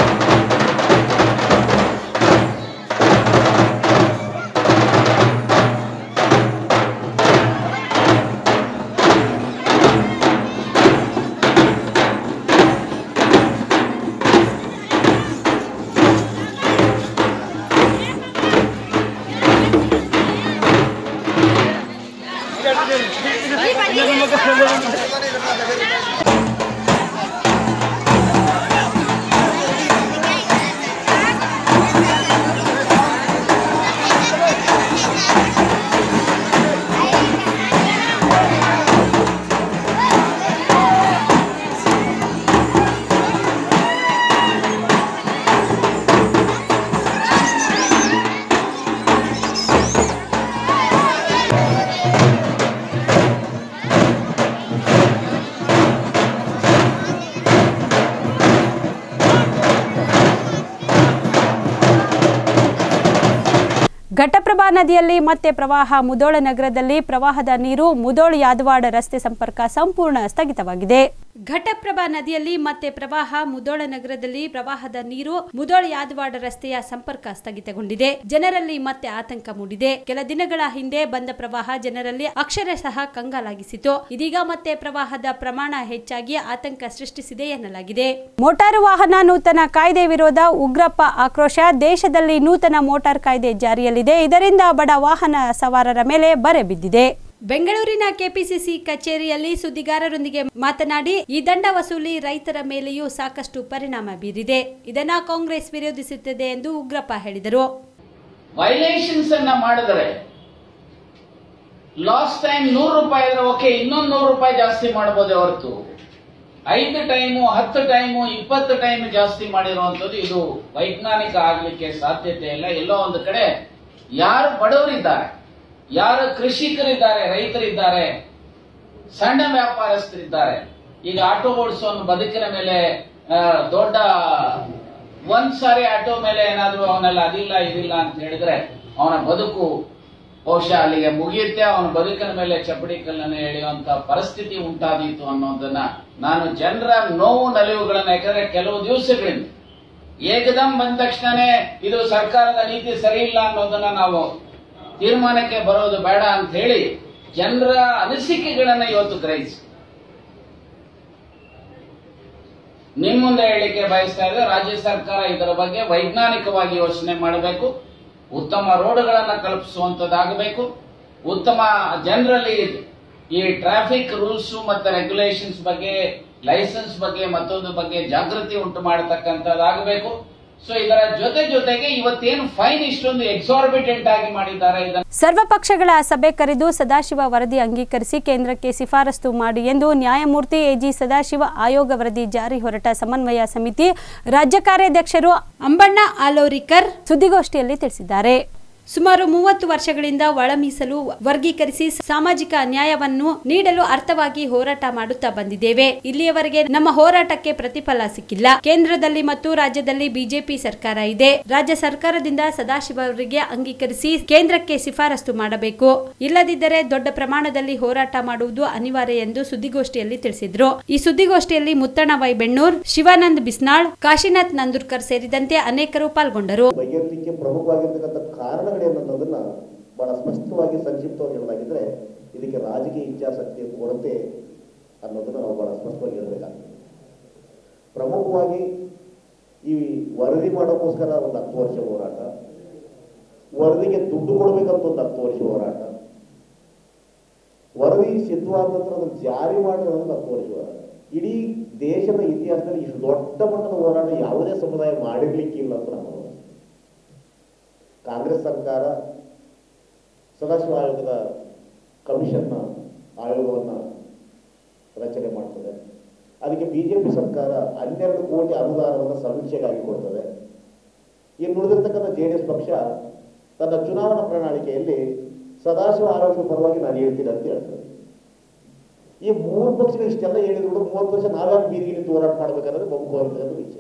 ಘಟಪ್ರಭಾ ನದಿಯಲ್ಲಿ ಮತ್ತೆ ಪ್ರವಾಹ ಮುದೋಳ ನಗರದಲ್ಲಿ ಪ್ರವಾಹದ ನೀರು ಮುದೋಳ ಯಾದವಾಡ ರಸ್ತೆ ಸಂಪರ್ಕ ಸಂಪೂರ್ಣ ಸ್ಥಗಿತವಾಗಿದೆ ಘಟಪ್ರಭಾ ನದಿಯಲ್ಲಿ ಮತ್ತೆ ಪ್ರವಾಹ ಮುದೋಳ ನಗರದಲ್ಲಿ ಪ್ರವಾಹದ ನೀರು ಮುದೋಳ ಯಾದವಾಡ ರಸ್ತೆಯ ಸಂಪರ್ಕ ಸ್ಥಗಿತಗೊಂಡಿದೆ ಜನರಲ್ಲಿ ಮತ್ತೆ ಆತಂಕ ಮೂಡಿದೆ ಕೆಲ ದಿನಗಳ ಹಿಂದೆ ಬಂದ ಪ್ರವಾಹ ಜನರಲ್ಲಿ ಅಕ್ಷರಶಃ ಕಂಗಾಲಾಗಿಸಿತು ಇದೀಗ ಮತ್ತೆ ಪ್ರವಾಹದ ಪ್ರಮಾಣ ಹೆಚ್ಚಾಗಿ ಆತಂಕ ಸೃಷ್ಟಿಸಿದೆ ಎನ್ನಲಾಗಿದೆ ಮೋಟಾರು ವಾಹನ ನೂತನ ಕಾಯ್ದೆ ವಿರೋಧ ಉಗ್ರಪ್ಪ ಆಕ್ರೋಶ ದೇಶದಲ್ಲಿ ನೂತನ ಮೋಟಾರ್ ಕಾಯ್ದೆ ಜಾರಿಯಲ್ಲಿದೆ ಇದರಿಂದ ಬಡ ವಾಹನ ಸವಾರರ ಮೇಲೆ ಬರೆ ಬಿದ್ದಿದೆ ಬೆಂಗಳೂರಿನ ಕೆಪಿಸಿಸಿ ಕಚೇರಿಯಲ್ಲಿ ಸುದ್ದಿಗಾರರೊಂದಿಗೆ ಮಾತನಾಡಿ ಈ ದಂಡ ವಸೂಲಿ ರೈತರ ಮೇಲೆಯೂ ಸಾಕಷ್ಟು ಪರಿಣಾಮ ಬೀರಿದೆ ಇದನ್ನ ಕಾಂಗ್ರೆಸ್ ವಿರೋಧಿಸುತ್ತದೆ ಎಂದು ಉಗ್ರಪ್ಪ ಹೇಳಿದರು ವೈಲೇಷನ್ಸ್ ಅನ್ನ ಮಾಡಿದರೆ ಲಾಸ್ಟ್ ಟೈಮ್ ನೂರು ರೂಪಾಯಿ ಇದ್ರೆ ಓಕೆ ಇನ್ನೊಂದು ನೂರು ರೂಪಾಯಿ ಜಾಸ್ತಿ ಮಾಡಬಹುದೇ ಹೊರತು ಐದು ಟೈಮು ಹತ್ತು ಟೈಮು ಇಪ್ಪತ್ತು ಟೈಮ್ ಜಾಸ್ತಿ ಮಾಡಿರುವಂತದ್ದು ಇದು ವೈಜ್ಞಾನಿಕ ಆಗ್ಲಿಕ್ಕೆ ಸಾಧ್ಯತೆ ಇಲ್ಲ ಎಲ್ಲೋ ಒಂದು ಕಡೆ ಯಾರು ಬಡವರಿದ್ದಾರೆ ಯಾರು ಕೃಷಿಕರಿದ್ದಾರೆ ರೈತರಿದ್ದಾರೆ ಸಣ್ಣ ವ್ಯಾಪಾರಸ್ಥರಿದ್ದಾರೆ ಈಗ ಆಟೋ ಓಡಿಸೋನು ಬದುಕಿನ ಮೇಲೆ ಆ, ದೊಡ್ಡ ಒಂದ್ ಸಾರಿ ಆಟೋ ಮೇಲೆ ಏನಾದ್ರೂ ಅವನೆಲ್ಲ ಅದಿಲ್ಲ ಇದಿಲ್ಲ ಅಂತ ಹೇಳಿದ್ರೆ ಅವನ ಬದುಕು ಬಹುಶಃ ಅಲ್ಲಿಗೆ ಮುಗಿಯುತ್ತೆ ಅವನ ಬದುಕಿನ ಮೇಲೆ ಚಪ್ಪಡಿ ಕಲ್ಲನ್ನು ಎಳೆಯುವಂತ ಪರಿಸ್ಥಿತಿ ಉಂಟಾದೀತು ಅನ್ನೋದನ್ನ ನಾನು ಜನರ ನೋವು ನಲಿವುಗಳನ್ನ ಯಾಕಂದ್ರೆ ಕೆಲವು ದಿವಸಗಳಿಂದ ಏಕದಂ ಬಂದ ತಕ್ಷಣನೇ ಇದು ಸರ್ಕಾರದ ನೀತಿ ಸರಿ ಇಲ್ಲ ಅನ್ನೋದನ್ನ ನಾವು ತೀರ್ಮಾನಕ್ಕೆ ಬರೋದು ಬೇಡ ಅಂತ ಹೇಳಿ ಜನರ ಅನಿಸಿಕೆಗಳನ್ನ ಇವತ್ತು ಗ್ರಹಿಸಿ ನಿಮ್ ಮುಂದೆ ಹೇಳಿಕೆ ಬಯಸ್ತಾ ಇದೆ ರಾಜ್ಯ ಸರ್ಕಾರ ಇದರ ಬಗ್ಗೆ ವೈಜ್ಞಾನಿಕವಾಗಿ ಯೋಚನೆ ಮಾಡಬೇಕು ಉತ್ತಮ ರೋಡ್ಗಳನ್ನ ಕಲ್ಪಿಸುವಂತದ್ದಾಗಬೇಕು ಉತ್ತಮ ಜನರಲ್ಲಿ ಈ ಟ್ರಾಫಿಕ್ ರೂಲ್ಸ್ ಮತ್ತೆ ರೆಗ್ಯುಲೇಷನ್ಸ್ ಬಗ್ಗೆ ಲೈಸೆನ್ಸ್ ಬಗ್ಗೆ ಮತ್ತೊಂದು ಬಗ್ಗೆ ಜಾಗೃತಿ ಉಂಟು ಮಾಡತಕ್ಕಂಥದ್ದಾಗಬೇಕು ಸೊ ಇದರ ಜೊತೆ ಜೊತೆಗೆ ಇವತ್ತೇನು ಫೈನ್ ಇಷ್ಟೊಂದು ಎಕ್ಸಾರ್ಬಿಟೆಂಟ್ ಆಗಿ ಮಾಡಿದ್ದಾರೆ ಇದನ್ನ ಸರ್ವಪಕ್ಷಗಳ ಸಭೆ ಕರೆದು ಸದಾಶಿವ ವರದಿ ಅಂಗೀಕರಿಸಿ ಕೇಂದ್ರಕ್ಕೆ ಶಿಫಾರಸು ಮಾಡಿ ಎಂದು ನ್ಯಾಯಮೂರ್ತಿ ಎಜಿ ಸದಾಶಿವ ಆಯೋಗ ವರದಿ ಜಾರಿ ಹೊರಟ ಸಮನ್ವಯ ಸಮಿತಿ ರಾಜ್ಯ ಕಾರ್ಯಾಧ್ಯಕ್ಷರು ಅಂಬಣ್ಣ ಆಲೋರಿಕರ್ ಸುದ್ದಿಗೋಷ್ಠಿಯಲ್ಲಿ ತಿಳಿಸಿದ್ದಾರೆ ಸುಮಾರು ಮೂವತ್ತು ವರ್ಷಗಳಿಂದ ಒಳ ಮೀಸಲು ವರ್ಗೀಕರಿಸಿ ಸಾಮಾಜಿಕ ನ್ಯಾಯವನ್ನು ನೀಡಲು ಅರ್ಥವಾಗಿ ಹೋರಾಟ ಮಾಡುತ್ತಾ ಬಂದಿದ್ದೇವೆ ಇಲ್ಲಿಯವರೆಗೆ ನಮ್ಮ ಹೋರಾಟಕ್ಕೆ ಪ್ರತಿಫಲ ಸಿಕ್ಕಿಲ್ಲ ಕೇಂದ್ರದಲ್ಲಿ ಮತ್ತು ರಾಜ್ಯದಲ್ಲಿ ಬಿಜೆಪಿ ಸರ್ಕಾರ ಇದೆ ರಾಜ್ಯ ಸರ್ಕಾರದಿಂದ ಸದಾಶಿವ ಅವರಿಗೆ ಅಂಗೀಕರಿಸಿ ಕೇಂದ್ರಕ್ಕೆ ಶಿಫಾರಸು ಮಾಡಬೇಕು ಇಲ್ಲದಿದ್ದರೆ ದೊಡ್ಡ ಪ್ರಮಾಣದಲ್ಲಿ ಹೋರಾಟ ಮಾಡುವುದು ಅನಿವಾರ್ಯ ಎಂದು ಸುದ್ದಿಗೋಷ್ಠಿಯಲ್ಲಿ ತಿಳಿಸಿದ್ರು ಈ ಸುದ್ದಿಗೋಷ್ಠಿಯಲ್ಲಿ ಮುತ್ತಣ್ಣ ವೈ ಬೆಣ್ಣೂರ್ ಶಿವಾನಂದ್ ಬಿಸ್ನಾಳ್ ಕಾಶಿನಾಥ್ ನಂದೂರ್ಕರ್ ಸೇರಿದಂತೆ ಅನೇಕರು ಪಾಲ್ಗೊಂಡರು ಬಗೆಹರಿಲಿಕ್ಕೆ ಪ್ರಮುಖವಾಗಿರ್ತಕ್ಕಂಥ ಕಾರಣಗಳೇನು ಅನ್ನೋದನ್ನ ಬಹಳ ಸ್ಪಷ್ಟವಾಗಿ ಸಂಕ್ಷಿಪ್ತವಾಗಿ ಹೇಳೋದಾಗಿದ್ರೆ ಇದಕ್ಕೆ ರಾಜಕೀಯ ಇಚ್ಛಾಶಕ್ತಿಯ ಕೊರತೆ ಅನ್ನೋದನ್ನ ನಾವು ಬಹಳ ಸ್ಪಷ್ಟವಾಗಿ ಹೇಳಬೇಕಾಗ್ತದೆ ಪ್ರಮುಖವಾಗಿ ಈ ವರದಿ ಮಾಡೋಕ್ಕೋಸ್ಕರ ಒಂದು ಹತ್ತು ವರ್ಷ ಹೋರಾಟ ವರದಿಗೆ ದುಡ್ಡು ಕೊಡಬೇಕಂತ ಒಂದು ಹತ್ತು ವರ್ಷ ಹೋರಾಟ ವರದಿ ಸಿದ್ಧವಾದ ನಂತರ ಅದನ್ನು ಜಾರಿ ಮಾಡಿರೋದು ಒಂದು ಹತ್ತು ವರ್ಷ ಹೋರಾಟ ಇಡೀ ದೇಶದ ಇತಿಹಾಸದಲ್ಲಿ ಇಷ್ಟು ದೊಡ್ಡ ಮಟ್ಟದ ಹೋರಾಟ ಯಾವುದೇ ಸಮುದಾಯ ಮಾಡಿರ್ಲಿಕ್ಕಿಲ್ಲ ಅಂತ ನಮ್ಮ ಭಾವನೆ. ಕಾಂಗ್ರೆಸ್ ಸರ್ಕಾರ ಸದಾಶಿವ ಆಯೋಗದ ಕಮಿಷನ್ನ ಆಯೋಗವನ್ನು ರಚನೆ ಮಾಡ್ತದೆ ಅದಕ್ಕೆ ಬಿಜೆಪಿ ಸರ್ಕಾರ ಹನ್ನೆರಡು ಕೋಟಿ ಅನುದಾನವನ್ನು ಸಮೀಕ್ಷೆಗಾಗಿ ಕೊಡ್ತದೆ ಇನ್ನು ಉಳಿದಿರ್ತಕ್ಕಂಥ ಜೆ ಡಿ ಎಸ್ ಪಕ್ಷ ತನ್ನ ಚುನಾವಣಾ ಪ್ರಣಾಳಿಕೆಯಲ್ಲಿ ಸದಾಶಿವ ಆಯೋಗದ ಪರವಾಗಿ ನಾನು ಹೇಳ್ತೀನಿ ಅಂತ ಹೇಳ್ತದೆ ಈ ಮೂರು ಪಕ್ಷಗಳು ಇಷ್ಟೆಲ್ಲ ಹೇಳಿದ್ರು ಕೂಡ ಮೂವತ್ತು ವರ್ಷ ನಾವ್ಯಾಕೆ ಬೀದಿಗೆ ನಿಂತು ಹೋರಾಟ ಮಾಡ್ಬೇಕಾದ್ರೆ ಪ್ರಮುಖವಾಗಿರ್ತಕ್ಕಂಥ ವಿಷಯ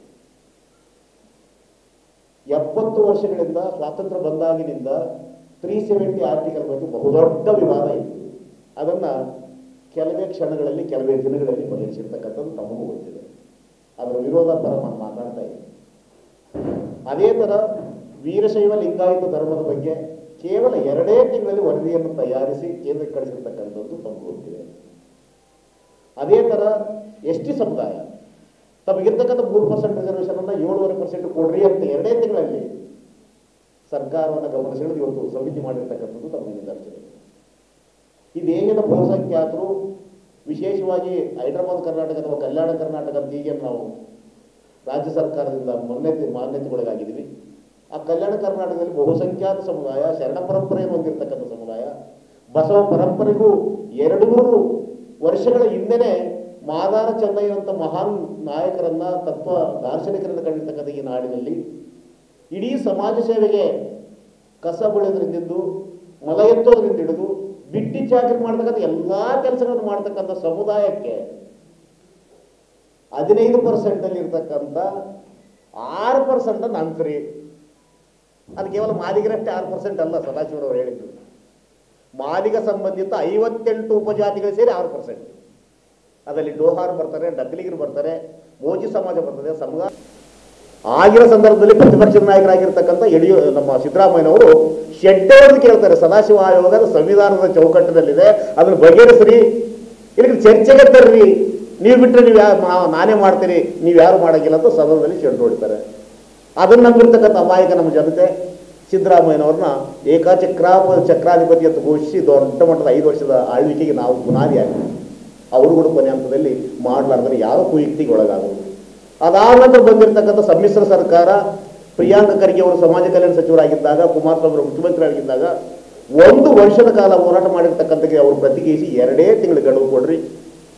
ಎಪ್ಪತ್ತು ವರ್ಷಗಳಿಂದ ಸ್ವಾತಂತ್ರ್ಯ ಬಂದಾಗಿನಿಂದ ತ್ರೀ ಸೆವೆಂಟಿ ಆರ್ಟಿಕಲ್ ಬಗ್ಗೆ ಬಹುದೊಡ್ಡ ವಿವಾದ ಇತ್ತು ಅದನ್ನ ಕೆಲವೇ ಕ್ಷಣಗಳಲ್ಲಿ ಕೆಲವೇ ದಿನಗಳಲ್ಲಿ ಬಗೆಹರಿಸಿರ್ತಕ್ಕಂಥದ್ದು ತಮಗೂ ಗೊತ್ತಿದೆ ಅದರ ವಿರೋಧ ಪರ ನಾನು ಮಾತಾಡ್ತಾ ಇದ್ದೀನಿ ಅದೇ ಥರ ವೀರಶೈವ ಲಿಂಗಾಯತ ಧರ್ಮದ ಬಗ್ಗೆ ಕೇವಲ ಎರಡೇ ತಿಂಗಳಲ್ಲಿ ವರದಿಯನ್ನು ತಯಾರಿಸಿ ಕೇಂದ್ರಕ್ಕೆ ಕಳಿಸಿರ್ತಕ್ಕಂಥದ್ದು ತಮಗೂ ಗೊತ್ತಿದೆ ಅದೇ ಥರ ಎಸ್ ಟಿ ಸಮುದಾಯ ತಮಗಿರ್ತಕ್ಕಂಥ ಮೂರು ಪರ್ಸೆಂಟ್ ರಿಸರ್ವೇಷನ್ ಅನ್ನ ಏಳುವರೆ ಪರ್ಸೆಂಟ್ ಕೊಡ್ರಿ ಅಂತ ಎರಡೇ ತಿಂಗಳಲ್ಲಿ ಸರ್ಕಾರವನ್ನು ಗಮನಿಸಿಕೊಂಡು ಇವತ್ತು ಸಮಿತಿ ಮಾಡಿರ್ತಕ್ಕಂಥದ್ದು ತಮಗೆ ನಿದರ್ಶನ ಇದು ಹೇಗಿನ ಬಹುಸಂಖ್ಯಾತರು ವಿಶೇಷವಾಗಿ ಹೈದರಾಬಾದ್ ಕರ್ನಾಟಕ ಅಥವಾ ಕಲ್ಯಾಣ ಕರ್ನಾಟಕ ಅಂತ ಹೀಗೆ ನಾವು ರಾಜ್ಯ ಸರ್ಕಾರದಿಂದ ಮಾನ್ಯತೆ ಮಾನ್ಯತೆಗೊಳಗಾಗಿದ್ದೀವಿ ಆ ಕಲ್ಯಾಣ ಕರ್ನಾಟಕದಲ್ಲಿ ಬಹುಸಂಖ್ಯಾತ ಸಮುದಾಯ ಶರಣ ಪರಂಪರೆಯನ್ನು ಹೊಂದಿರತಕ್ಕಂಥ ಸಮುದಾಯ ಬಸವ ಪರಂಪರೆಗೂ ಎರಡು ನೂರು ವರ್ಷಗಳ ಹಿಂದೆನೆ ಮಾದಾರ ಚೆನ್ನಯ್ಯನಂತ ಮಹಾನ್ ನಾಯಕರನ್ನ ತತ್ವ ದಾರ್ಶನಿಕರನ್ನ ಕಂಡಿರ್ತಕ್ಕಂಥ ಈ ನಾಡಿನಲ್ಲಿ ಇಡೀ ಸಮಾಜ ಸೇವೆಗೆ ಕಸ ಬೆಳೆಯೋದ್ರಿಂದ ಹಿಡಿದು ಮಲ ಎತ್ತೋದ್ರಿಂದ ಹಿಡಿದು ಬಿಟ್ಟಿ ಚಾಕರಿ ಮಾಡ್ತಕ್ಕಂಥ ಎಲ್ಲಾ ಕೆಲಸಗಳನ್ನು ಮಾಡ್ತಕ್ಕಂಥ ಸಮುದಾಯಕ್ಕೆ ಹದಿನೈದು ಪರ್ಸೆಂಟ್ ಅಲ್ಲಿ ಇರ್ತಕ್ಕಂಥ ಆರು ಪರ್ಸೆಂಟ್ ನನ್ನ ಫ್ರೀ ಅದು ಕೇವಲ ಮಾದಿಗರಷ್ಟೇ ಆರು ಪರ್ಸೆಂಟ್ ಅಲ್ಲ ಸದಾಶಿವರವರು ಹೇಳಿದ್ದು ಮಾದಿಗ ಸಂಬಂಧಿತ ಐವತ್ತೆಂಟು ಉಪಜಾತಿಗಳು ಸೇರಿ ಆರು ಪರ್ಸೆಂಟ್ ಅದರಲ್ಲಿ ಡೋಹಾರ್ ಬರ್ತಾರೆ ಡಗ್ಲಿಗರು ಬರ್ತಾರೆ ಮೋಜಿ ಸಮಾಜ ಬರ್ತದೆ ಸಮುದಾಯ ಆಗಿರೋ ಸಂದರ್ಭದಲ್ಲಿ ಪ್ರತಿಪಕ್ಷದ ನಾಯಕರಾಗಿರ್ತಕ್ಕಂಥ ಯಡಿಯೂ ನಮ್ಮ ಸಿದ್ದರಾಮಯ್ಯನವರು ಶೆಡ್ಡವರನ್ನು ಕೇಳ್ತಾರೆ ಸದಾಶಿವ ಆಯೋಗದ ಸಂವಿಧಾನದ ಚೌಕಟ್ಟಿನಲ್ಲಿದೆ ಅದನ್ನು ಬಗೆಹರಿಸ್ರಿ ಇಲ್ಲಿ ಚರ್ಚೆಗೆ ತರ್ರಿ ನೀವು ಬಿಟ್ಟರೆ ನೀವು ಯಾ ನಾ- ನಾನೇ ಮಾಡ್ತೀನಿ ನೀವು ಯಾರು ಮಾಡಂಗಿಲ್ಲ ಅಂತ ಸದನದಲ್ಲಿ ಶೆಡ್ ಹೊಡಿತಾರೆ ಅದನ್ನು ನಂಬಿರ್ತಕ್ಕಂಥ ಅಮಾಯಕ ನಮ್ಮ ಜನತೆ ಸಿದ್ದರಾಮಯ್ಯನವ್ರನ್ನ ಏಕಚಕ್ರ ಚಕ್ರಾಧಿಪತಿ ಅಂತ ಘೋಷಿಸಿ ದೊಡ್ಡ ಮಟ್ಟದ ಐದು ವರ್ಷದ ಆಳ್ವಿಕೆಗೆ ನಾವು ಬುನಾದಿ ಆಗಿದೆ ಅವರು ಕೂಡ ಕೊನೆ ಹಂತದಲ್ಲಿ ಮಾಡಲಾರ್ದರೆ ಯಾರೋ ಕುಯುಕ್ತಿಗೆ ಒಳಗಾಗೋದು ಅದಾದ ನಂತರ ಬಂದಿರತಕ್ಕಂಥ ಸಮ್ಮಿಶ್ರ ಸರ್ಕಾರ ಪ್ರಿಯಾಂಕ ಖರ್ಗೆ ಅವರು ಸಮಾಜ ಕಲ್ಯಾಣ ಸಚಿವರಾಗಿದ್ದಾಗ ಕುಮಾರಸ್ವಾಮಿ ಅವರು ಮುಖ್ಯಮಂತ್ರಿಯಾಗಿದ್ದಾಗ ಒಂದು ವರ್ಷದ ಕಾಲ ಹೋರಾಟ ಮಾಡಿರ್ತಕ್ಕಂಥ ಅವರು ಪ್ರತಿಕ್ರಿಯಿಸಿ ಎರಡೇ ತಿಂಗಳು ಗಡುವು ಕೊಡ್ರಿ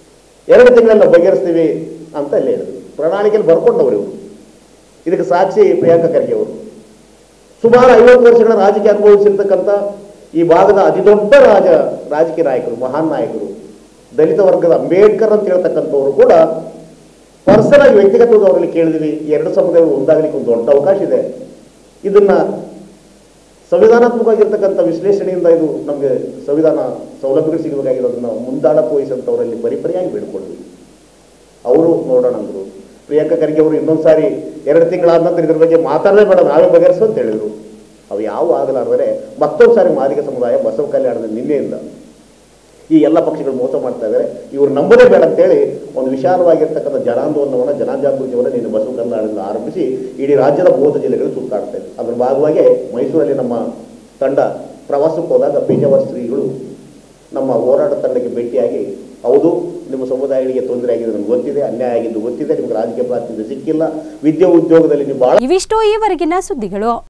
ಎರಡು ತಿಂಗಳಲ್ಲಿ ನಾವು ಬಗೆಹರಿಸ್ತೀವಿ ಅಂತ ಅಲ್ಲಿ ಹೇಳಿದ್ರು ಪ್ರಣಾಳಿಕೆಯಲ್ಲಿ ಬರ್ಕೊಂಡವರು ಇವರು ಇದಕ್ಕೆ ಸಾಕ್ಷಿ ಪ್ರಿಯಾಂಕಾ ಖರ್ಗೆ ಅವರು ಸುಮಾರು ಐವತ್ತು ವರ್ಷಗಳ ರಾಜಕೀಯ ಅನುಭವಿಸಿರ್ತಕ್ಕಂಥ ಈ ಭಾಗದ ಅತಿದೊಡ್ಡ ರಾಜ ರಾಜಕೀಯ ನಾಯಕರು ಮಹಾನ್ ನಾಯಕರು ದಲಿತ ವರ್ಗದ ಅಂಬೇಡ್ಕರ್ ಅಂತ ಹೇಳ್ತಕ್ಕಂಥವ್ರು ಕೂಡ ಪರ್ಸನಲ್ ಆಗಿ ವ್ಯಕ್ತಿಗತವಾಗಿ ಅವರಲ್ಲಿ ಕೇಳಿದ್ವಿ ಎರಡು ಸಮುದಾಯಗಳು ಒಂದಾಗಲಿಕ್ಕೆ ಒಂದು ದೊಡ್ಡ ಅವಕಾಶ ಇದೆ ಇದನ್ನ ಸಂವಿಧಾನಾತ್ಮಕವಾಗಿರ್ತಕ್ಕಂಥ ವಿಶ್ಲೇಷಣೆಯಿಂದ ಇದು ನಮಗೆ ಸಂವಿಧಾನ ಸೌಲಭ್ಯಗಳು ಸಿಗಬೇಕಾಗಿರೋದನ್ನ ಮುಂದಾಳಕ್ಕೆ ವಹಿಸಂತವರಲ್ಲಿ ಪರಿಪರಿಯಾಗಿ ಬೇಡ್ಕೊಂಡ್ವಿ ಅವರು ನೋಡೋಣ ಅಂದರು ಪ್ರಿಯಾಂಕಾ ಖರ್ಗೆ ಅವರು ಇನ್ನೊಂದು ಸಾರಿ ಎರಡು ತಿಂಗಳಾದ ನಂತರ ಇದ್ರ ಬಗ್ಗೆ ಮಾತಾಡಲೇ ಬೇಡ ನಾವೇ ಬಗೆಹರಿಸು ಅಂತ ಹೇಳಿದರು ಅವು ಯಾವ ಆಗಲಾರ್ದರೆ ಮತ್ತೊಂದು ಸಾರಿ ಮಾದಿಗ ಸಮುದಾಯ ಬಸವ ಕಲ್ಯಾಣದ ನಿನ್ನೆಯಿಂದ ಈ ಎಲ್ಲ ಪಕ್ಷಗಳು ಮೋಸ ಮಾಡ್ತಾ ಇದ್ದಾರೆ ಇವರು ನಂಬದೇ ಬೇಡ ಅಂತೇಳಿ ಒಂದು ವಿಶಾಲವಾಗಿರ್ತಕ್ಕಂಥ ಜನಾಂದೋಲನವನ್ನು ಜನಜಾಗೃತಿಯನ್ನು ನೀನು ಬಸವ ಕಲ್ಯಾಣದಿಂದ ಆರಂಭಿಸಿ ಇಡೀ ರಾಜ್ಯದ ಮೂವತ್ತು ಜಿಲ್ಲೆಗಳು ಸುತ್ತಾಡ್ತಾ ಇದೆ ಅದ್ರ ಭಾಗವಾಗಿ ಮೈಸೂರಲ್ಲಿ ನಮ್ಮ ತಂಡ ಪ್ರವಾಸಕ್ಕೆ ಹೋದಾಗ ಪೇಜಾವರ ಶ್ರೀಗಳು ನಮ್ಮ ಹೋರಾಟ ತಂಡಕ್ಕೆ ಭೇಟಿಯಾಗಿ ಹೌದು ನಿಮ್ಮ ಸಮುದಾಯಗಳಿಗೆ ತೊಂದರೆ ಆಗಿದೆ ನಮ್ಗೆ ಗೊತ್ತಿದೆ ಅನ್ಯಾಯ ಆಗಿದ್ದು ಗೊತ್ತಿದೆ ನಿಮ್ಗೆ ರಾಜಕೀಯ ಪ್ರಾತಿನಿಧ್ಯ ಸಿಕ್ಕಿಲ್ಲ ವಿದ್ಯೆ ಉದ್ಯೋಗದಲ್ಲಿ ನೀವು ಬಹಳ ಇವಿಷ್ಟು ಈವರೆಗಿನ ಸುದ್ದಿಗಳು